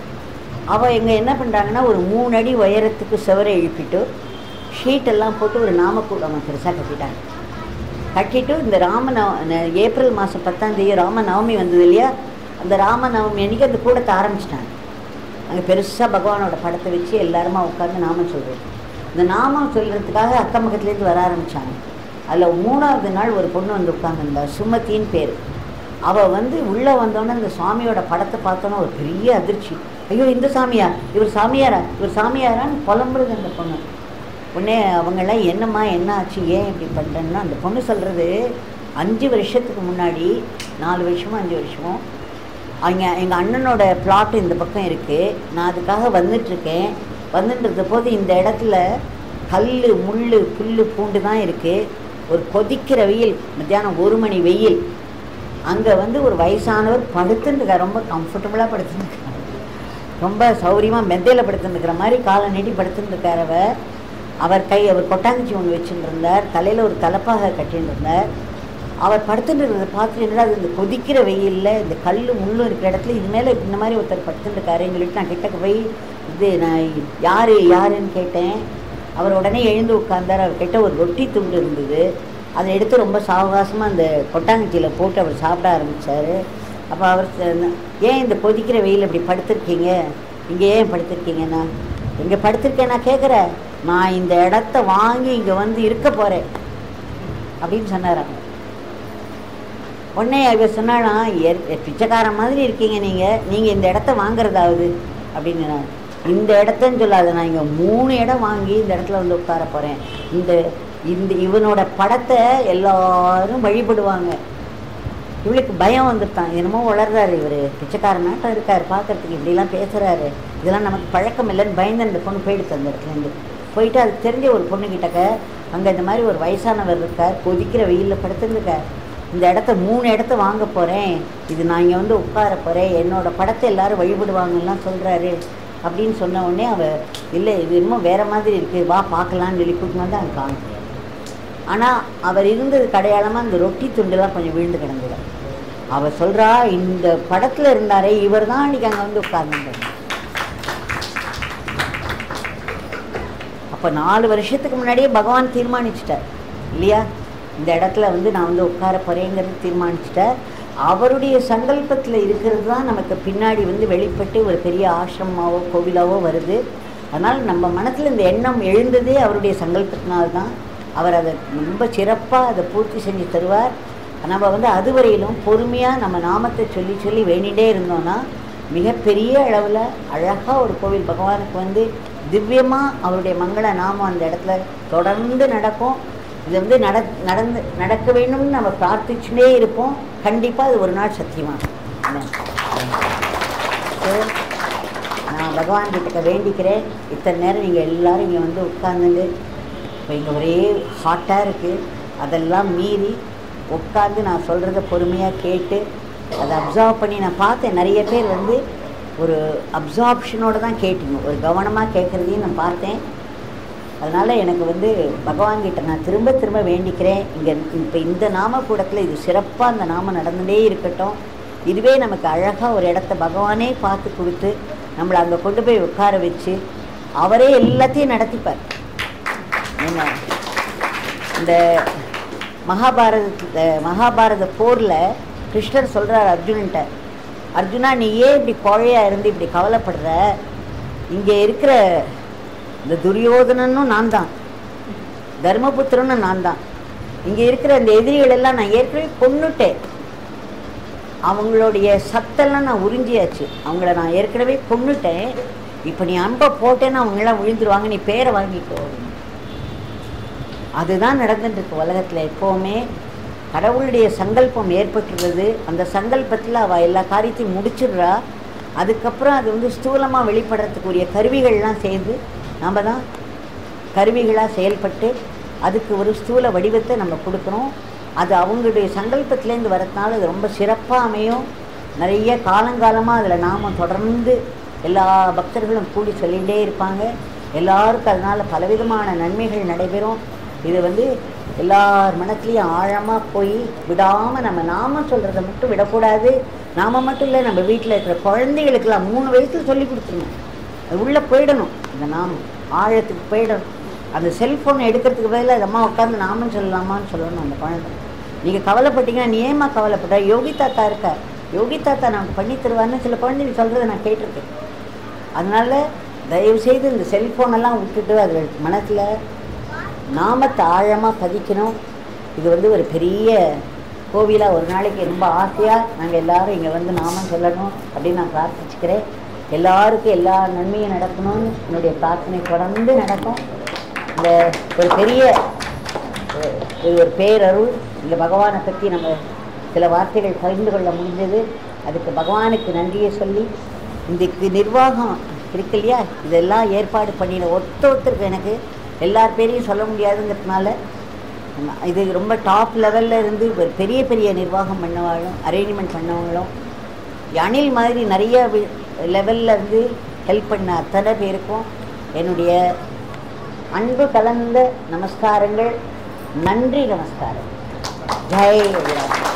அவள் எங்கே என்ன பண்ணுறாங்கன்னா ஒரு மூணு அடி உயரத்துக்கு சுவரை எழுப்பிட்டு ஷீட்டெல்லாம் போட்டு ஒரு நாமக்கூடம் பெருசாக கட்டிட்டாங்க கட்டிட்டு இந்த ராமநவ ந- ஏப்ரல் மாதம் பத்தாம் தேதி ராமநவமி வந்தது இல்லையா அந்த ராமநவமி அன்னைக்கு அந்த கூடத்தை ஆரம்பிச்சிட்டாங்க அங்கே பெருசாக பகவானோட படத்தை வச்சு எல்லாருமா உட்காந்து நாமம் சொல்கிறது இந்த நாமம் சொல்கிறதுக்காக அக்கம் பக்கத்துலேருந்து வர ஆரம்பித்தாங்க அதில் மூணாவது நாள் ஒரு பொண்ணு வந்து உட்காந்துருந்தா சுமதின்னு பேர் அவள் வந்து உள்ளே வந்தோடனே இந்த சுவாமியோட படத்தை பார்த்தோன்னே ஒரு பெரிய அதிர்ச்சி ஐயோ இந்த சாமியா இவர் சாமியாரா இவர் சாமியாரான்னு புலம்புறது அந்த பொண்ணு உடனே அவங்கெல்லாம் என்னம்மா என்ன ஆச்சு ஏன் இப்படி பண்ணுறேன்னா அந்த பொண்ணு சொல்கிறது அஞ்சு வருஷத்துக்கு முன்னாடி நாலு வருஷமோ அஞ்சு வருஷமோ அவங்க எங்கள் அண்ணனோட பிளாட் இந்த பக்கம் இருக்குது நான் அதுக்காக வந்துட்டுருக்கேன் வந்துட்டு போது இந்த இடத்துல கல் முள் புல் பூண்டு தான் இருக்குது ஒரு கொதிக்கிற வெயில் மத்தியானம் ஒரு மணி வெயில் அங்கே வந்து ஒரு வயசானவர் படுத்துட்டுருக்கார் ரொம்ப கம்ஃபர்டபுளாக படுத்துட்டுருக்கார் ரொம்ப சௌரியமாக மெத்தையில் படுத்துட்டுருக்கிற மாதிரி காலை நீட்டி படுத்துட்டுருக்கார் அவர் அவர் கை அவர் கொட்டாங்குச்சி ஒன்று வச்சுட்டு இருந்தார் தலையில் ஒரு தலப்பாக கட்டின்னு இருந்தார் அவர் படுத்துட்டு இருக்கிறத பார்த்துட்டு என்னடா இது இந்த கொதிக்கிற வெயிலில் இந்த கல் முள்ளும் இருக்கிற இடத்துல இது மேலே இந்த மாதிரி ஒருத்தர் படுத்துட்டு இருக்காருன்னு சொல்லிட்டு நான் கிட்டக்க போய் இது நான் யார் யாருன்னு கேட்டேன் அவர் உடனே எழுந்து உட்கார்ந்தார் அவர் கிட்ட ஒரு ரொட்டி துண்டு இருந்தது அதை எடுத்து ரொம்ப சாவகாசமாக அந்த கொட்டாங்குச்சியில் போட்டு அவர் சாப்பிட ஆரம்பித்தார் அப்போ அவர் சொன்ன- ஏன் இந்த கொதிக்கிற வெயில் இப்படி படுத்திருக்கீங்க இங்கே ஏன் படுத்திருக்கீங்கண்ணா இங்கே படுத்திருக்கேன் நான் கேட்குறேன் நான் இந்த இடத்த வாங்கி இங்கே வந்து இருக்க போகிறேன் அப்படின்னு சொன்னாராம் உடனே இவர் சொன்னாலாம் "ஏற்- பிச்சைக்காரன் மாதிரி இருக்கீங்க நீங்கள் நீங்கள் இந்த இடத்த வாங்குறதாவது அப்படின்னு நான், இந்த இடத்தன்னு சொல்லாத நான் இங்கே மூணு இடம் வாங்கி இந்த இடத்துல வந்து உட்கார போகிறேன் இந்த இந்த இவனோட படத்தை எல்லாரும் வழிபடுவாங்க இவளுக்கு பயம் வந்துட்டான் என்னமோ வளர்றாரு இவர் பிச்சைக்காரனாட்டம் இருக்கார் பார்க்கறதுக்கு இப்படிலாம் பேசுகிறாரு இதெல்லாம் நமக்கு பழக்கம் இல்லைன்னு பயந்து அந்த பொண்ணு போயிடுச்சு அந்த இடத்துலேருந்து போயிட்டு அது தெரிஞ்ச ஒரு பொண்ணுக்கிட்டக்க அங்கே இந்த மாதிரி ஒரு வயசானவர் இருக்கார் கொதிக்கிற வெயிலில் படுத்துருக்கார் இந்த இடத்த மூணு இடத்த வாங்க போகிறேன் இது நான் இங்கே வந்து உட்கார போகிறேன் என்னோட படத்தை எல்லாரும் வழிபடுவாங்கலாம் சொல்கிறாரு அப்படின்னு சொன்ன உடனே அவ இல்லை இது இன்னும் வேறு மாதிரி இருக்குது வா பார்க்கலான்னு சொல்லி கூட்டின்னு வந்து அங்கே காமிக்கிறேன் ஆனால் அவர் இருந்தது கடையாளமாக அந்த ரொட்டி துண்டுலாம் கொஞ்சம் விழுந்து கிடந்தது அவர் சொல்கிறா இந்த படத்தில் இருந்தாரே இவர் தான் அன்றைக்கி அங்கே வந்து உட்கார்ந்துருந்தார் அப்போ நாலு வருஷத்துக்கு முன்னாடியே பகவான் தீர்மானிச்சிட்டார் இல்லையா இந்த இடத்துல வந்து நான் வந்து உட்கார போகிறேங்கிறது தீர்மானிச்சிட்டார் அவருடைய சங்கல்பத்தில் இருக்கிறது தான் நமக்கு பின்னாடி வந்து வெளிப்பட்டு ஒரு பெரிய ஆசிரமாவோ கோவிலாவோ வருது அதனால் நம்ம மனசில் இந்த எண்ணம் எழுந்ததே அவருடைய சங்கல்பத்தினால்தான் அவர் அதை ரொம்ப சிறப்பாக அதை பூர்த்தி செஞ்சு தருவார் நம்ம வந்து அதுவரையிலும் பொறுமையாக நம்ம நாமத்தை சொல்லி சொல்லி வேண்டிகிட்டே இருந்தோம்னா மிகப்பெரிய அளவில் அழகாக ஒரு கோவில் பகவானுக்கு வந்து திவ்யமாக அவருடைய மங்கள நாமம் அந்த இடத்துல தொடர்ந்து நடக்கும் இது வந்து நட நடந்து நடக்க வேணும்னு நம்ம பிரார்த்திச்சுட்டே இருப்போம் கண்டிப்பாக அது ஒரு நாள் சத்தியமாக நான் பகவான் கிட்ட வேண்டிக்கிறேன் இத்தனை நேரம் நீங்கள் எல்லாரும் இங்கே வந்து உட்காந்துட்டு இப்போ இங்கே ஒரே ஹாட்டாக இருக்குது அதெல்லாம் மீறி உட்காந்து நான் சொல்கிறத பொறுமையாக கேட்டு அதை அப்சர்வ் பண்ணி நான் பார்த்தேன் நிறைய பேர் வந்து ஒரு அப்சார்ப்ஷனோடு தான் கேட்டீங்க ஒரு கவனமாக கேட்குறதையும் நான் பார்த்தேன் அதனால் எனக்கு வந்து பகவான்கிட்ட நான் திரும்ப திரும்ப வேண்டிக்கிறேன் இங்கே இப்போ இந்த நாமக்கூடத்தில் இது சிறப்பாக அந்த நாமம் நடந்துகிட்டே இருக்கட்டும் இதுவே நமக்கு அழகாக ஒரு இடத்த பகவானே பார்த்து கொடுத்து நம்மளை அங்கே கொண்டு போய் உட்கார வச்சு அவரே எல்லாத்தையும் நடத்திப்பார் என்ன இந்த மகாபாரதத்தில் மகாபாரத போரில் கிருஷ்ணர் சொல்கிறார் அர்ஜுனன்ட்ட அர்ஜுனா நீ ஏன் இப்படி கோழையா இருந்து இப்படி கவலைப்படுற இங்கே இருக்கிற இந்த துரியோதனனும் நான் தான் தர்மபுத்திரனும் நான் தான் இங்கே இருக்கிற இந்த எதிரிகள் எல்லாம் நான் ஏற்கனவே கொன்னுட்டேன் அவங்களுடைய சத்தெல்லாம் நான் உறிஞ்சியாச்சு அவங்கள நான் ஏற்கனவே கொன்னுட்டேன் இப்போ நீ அன்பை போட்டேன்னா அவங்களாம் விழுந்துருவாங்க நீ பேரை வாங்கிக்கோ அதுதான் நடந்துட்டு இருக்கு உலகத்தில் எப்போவுமே கடவுளுடைய சங்கல்பம் ஏற்பட்டுள்ளது அந்த சங்கல்பத்தில் அவள் எல்லா காரியத்தையும் முடிச்சிடுறா அதுக்கப்புறம் அது வந்து ஸ்தூலமாக வெளிப்படுறதுக்குரிய கருவிகள்லாம் சேர்ந்து நாம் தான் கருவிகளாக செயல்பட்டு அதுக்கு ஒரு ஸ்தூல வடிவத்தை நம்ம கொடுக்குறோம் அது அவங்களுடைய சங்கல்பத்திலேருந்து வரதுனால அது ரொம்ப சிறப்பாக அமையும் நிறைய காலங்காலமாக அதில் நாம் தொடர்ந்து எல்லா பக்தர்களும் கூடி சொல்லிகிட்டே இருப்பாங்க எல்லாருக்கும் அதனால் பலவிதமான நன்மைகள் நடைபெறும் இது வந்து எல்லார் மனத்துலேயும் ஆழமாக போய் விடாமல் நம்ம நாம சொல்கிறத மட்டும் விடக்கூடாது நாம மட்டும் இல்லை நம்ம வீட்டில் இருக்கிற குழந்தைகளுக்கெல்லாம் மூணு வயசில் சொல்லி கொடுத்துருணும் அது உள்ளே போயிடணும் இந்த நாமம் ஆழத்துக்கு போயிடணும் அந்த செல்ஃபோனை எடுக்கிறதுக்கு பதிலாக அது அம்மா உட்காந்து நாமம் சொல்லலாமான்னு சொல்லணும் அந்த குழந்தை நீங்கள் கவலைப்பட்டீங்கன்னா நீ ஏம்மா கவலைப்பட்ட யோகி தாத்தா இருக்கா யோகி தாத்தா நமக்கு பண்ணி தருவார்னு சில குழந்தைங்க சொல்கிறத நான் கேட்டிருக்கேன் அதனால் தயவுசெய்து இந்த செல்ஃபோனெல்லாம் விட்டுட்டு அது மனசில் நாமத்தை ஆழமாக பதிக்கணும் இது வந்து ஒரு பெரிய கோவிலாக ஒரு நாளைக்கு ரொம்ப ஆசையாக நாங்கள் எல்லாரும் இங்கே வந்து நாமம் சொல்லணும் அப்படின்னு நான் பிரார்த்திச்சுக்கிறேன் எல்லாருக்கும் எல்லா நன்மையும் நடக்கணும்னு என்னுடைய பிரார்த்தனை தொடர்ந்து நடக்கும் இந்த ஒரு பெரிய அஹ், இது ஒரு பேரருள் இந்த பகவானை பற்றி நம்ம சில வார்த்தைகள் பகிர்ந்து கொள்ள முடிந்தது அதுக்கு பகவானுக்கு நன்றியை சொல்லி இதுக்கு நிர்வாகம் இருக்கு இல்லையா இதெல்லாம் ஏற்பாடு பண்ணின ஒருத்த ஒருத்தருக்கு எனக்கு எல்லார் பேரையும் சொல்ல முடியாதுங்கிறதுனால நம்ம இது ரொம்ப டாப் லெவலில் இருந்து ஒரு பெரிய பெரிய நிர்வாகம் பண்ணவாலும் அரேஞ்ச்மெண்ட் பண்ணவங்களும் அணில் மாதிரி நிறைய லெவலில் இருந்து ஹெல்ப் பண்ண அத்தனை பேருக்கும் என்னுடைய அன்பு கலந்த நமஸ்காரங்கள் நன்றி நமஸ்காரம் ஜெய் ரகுராம்.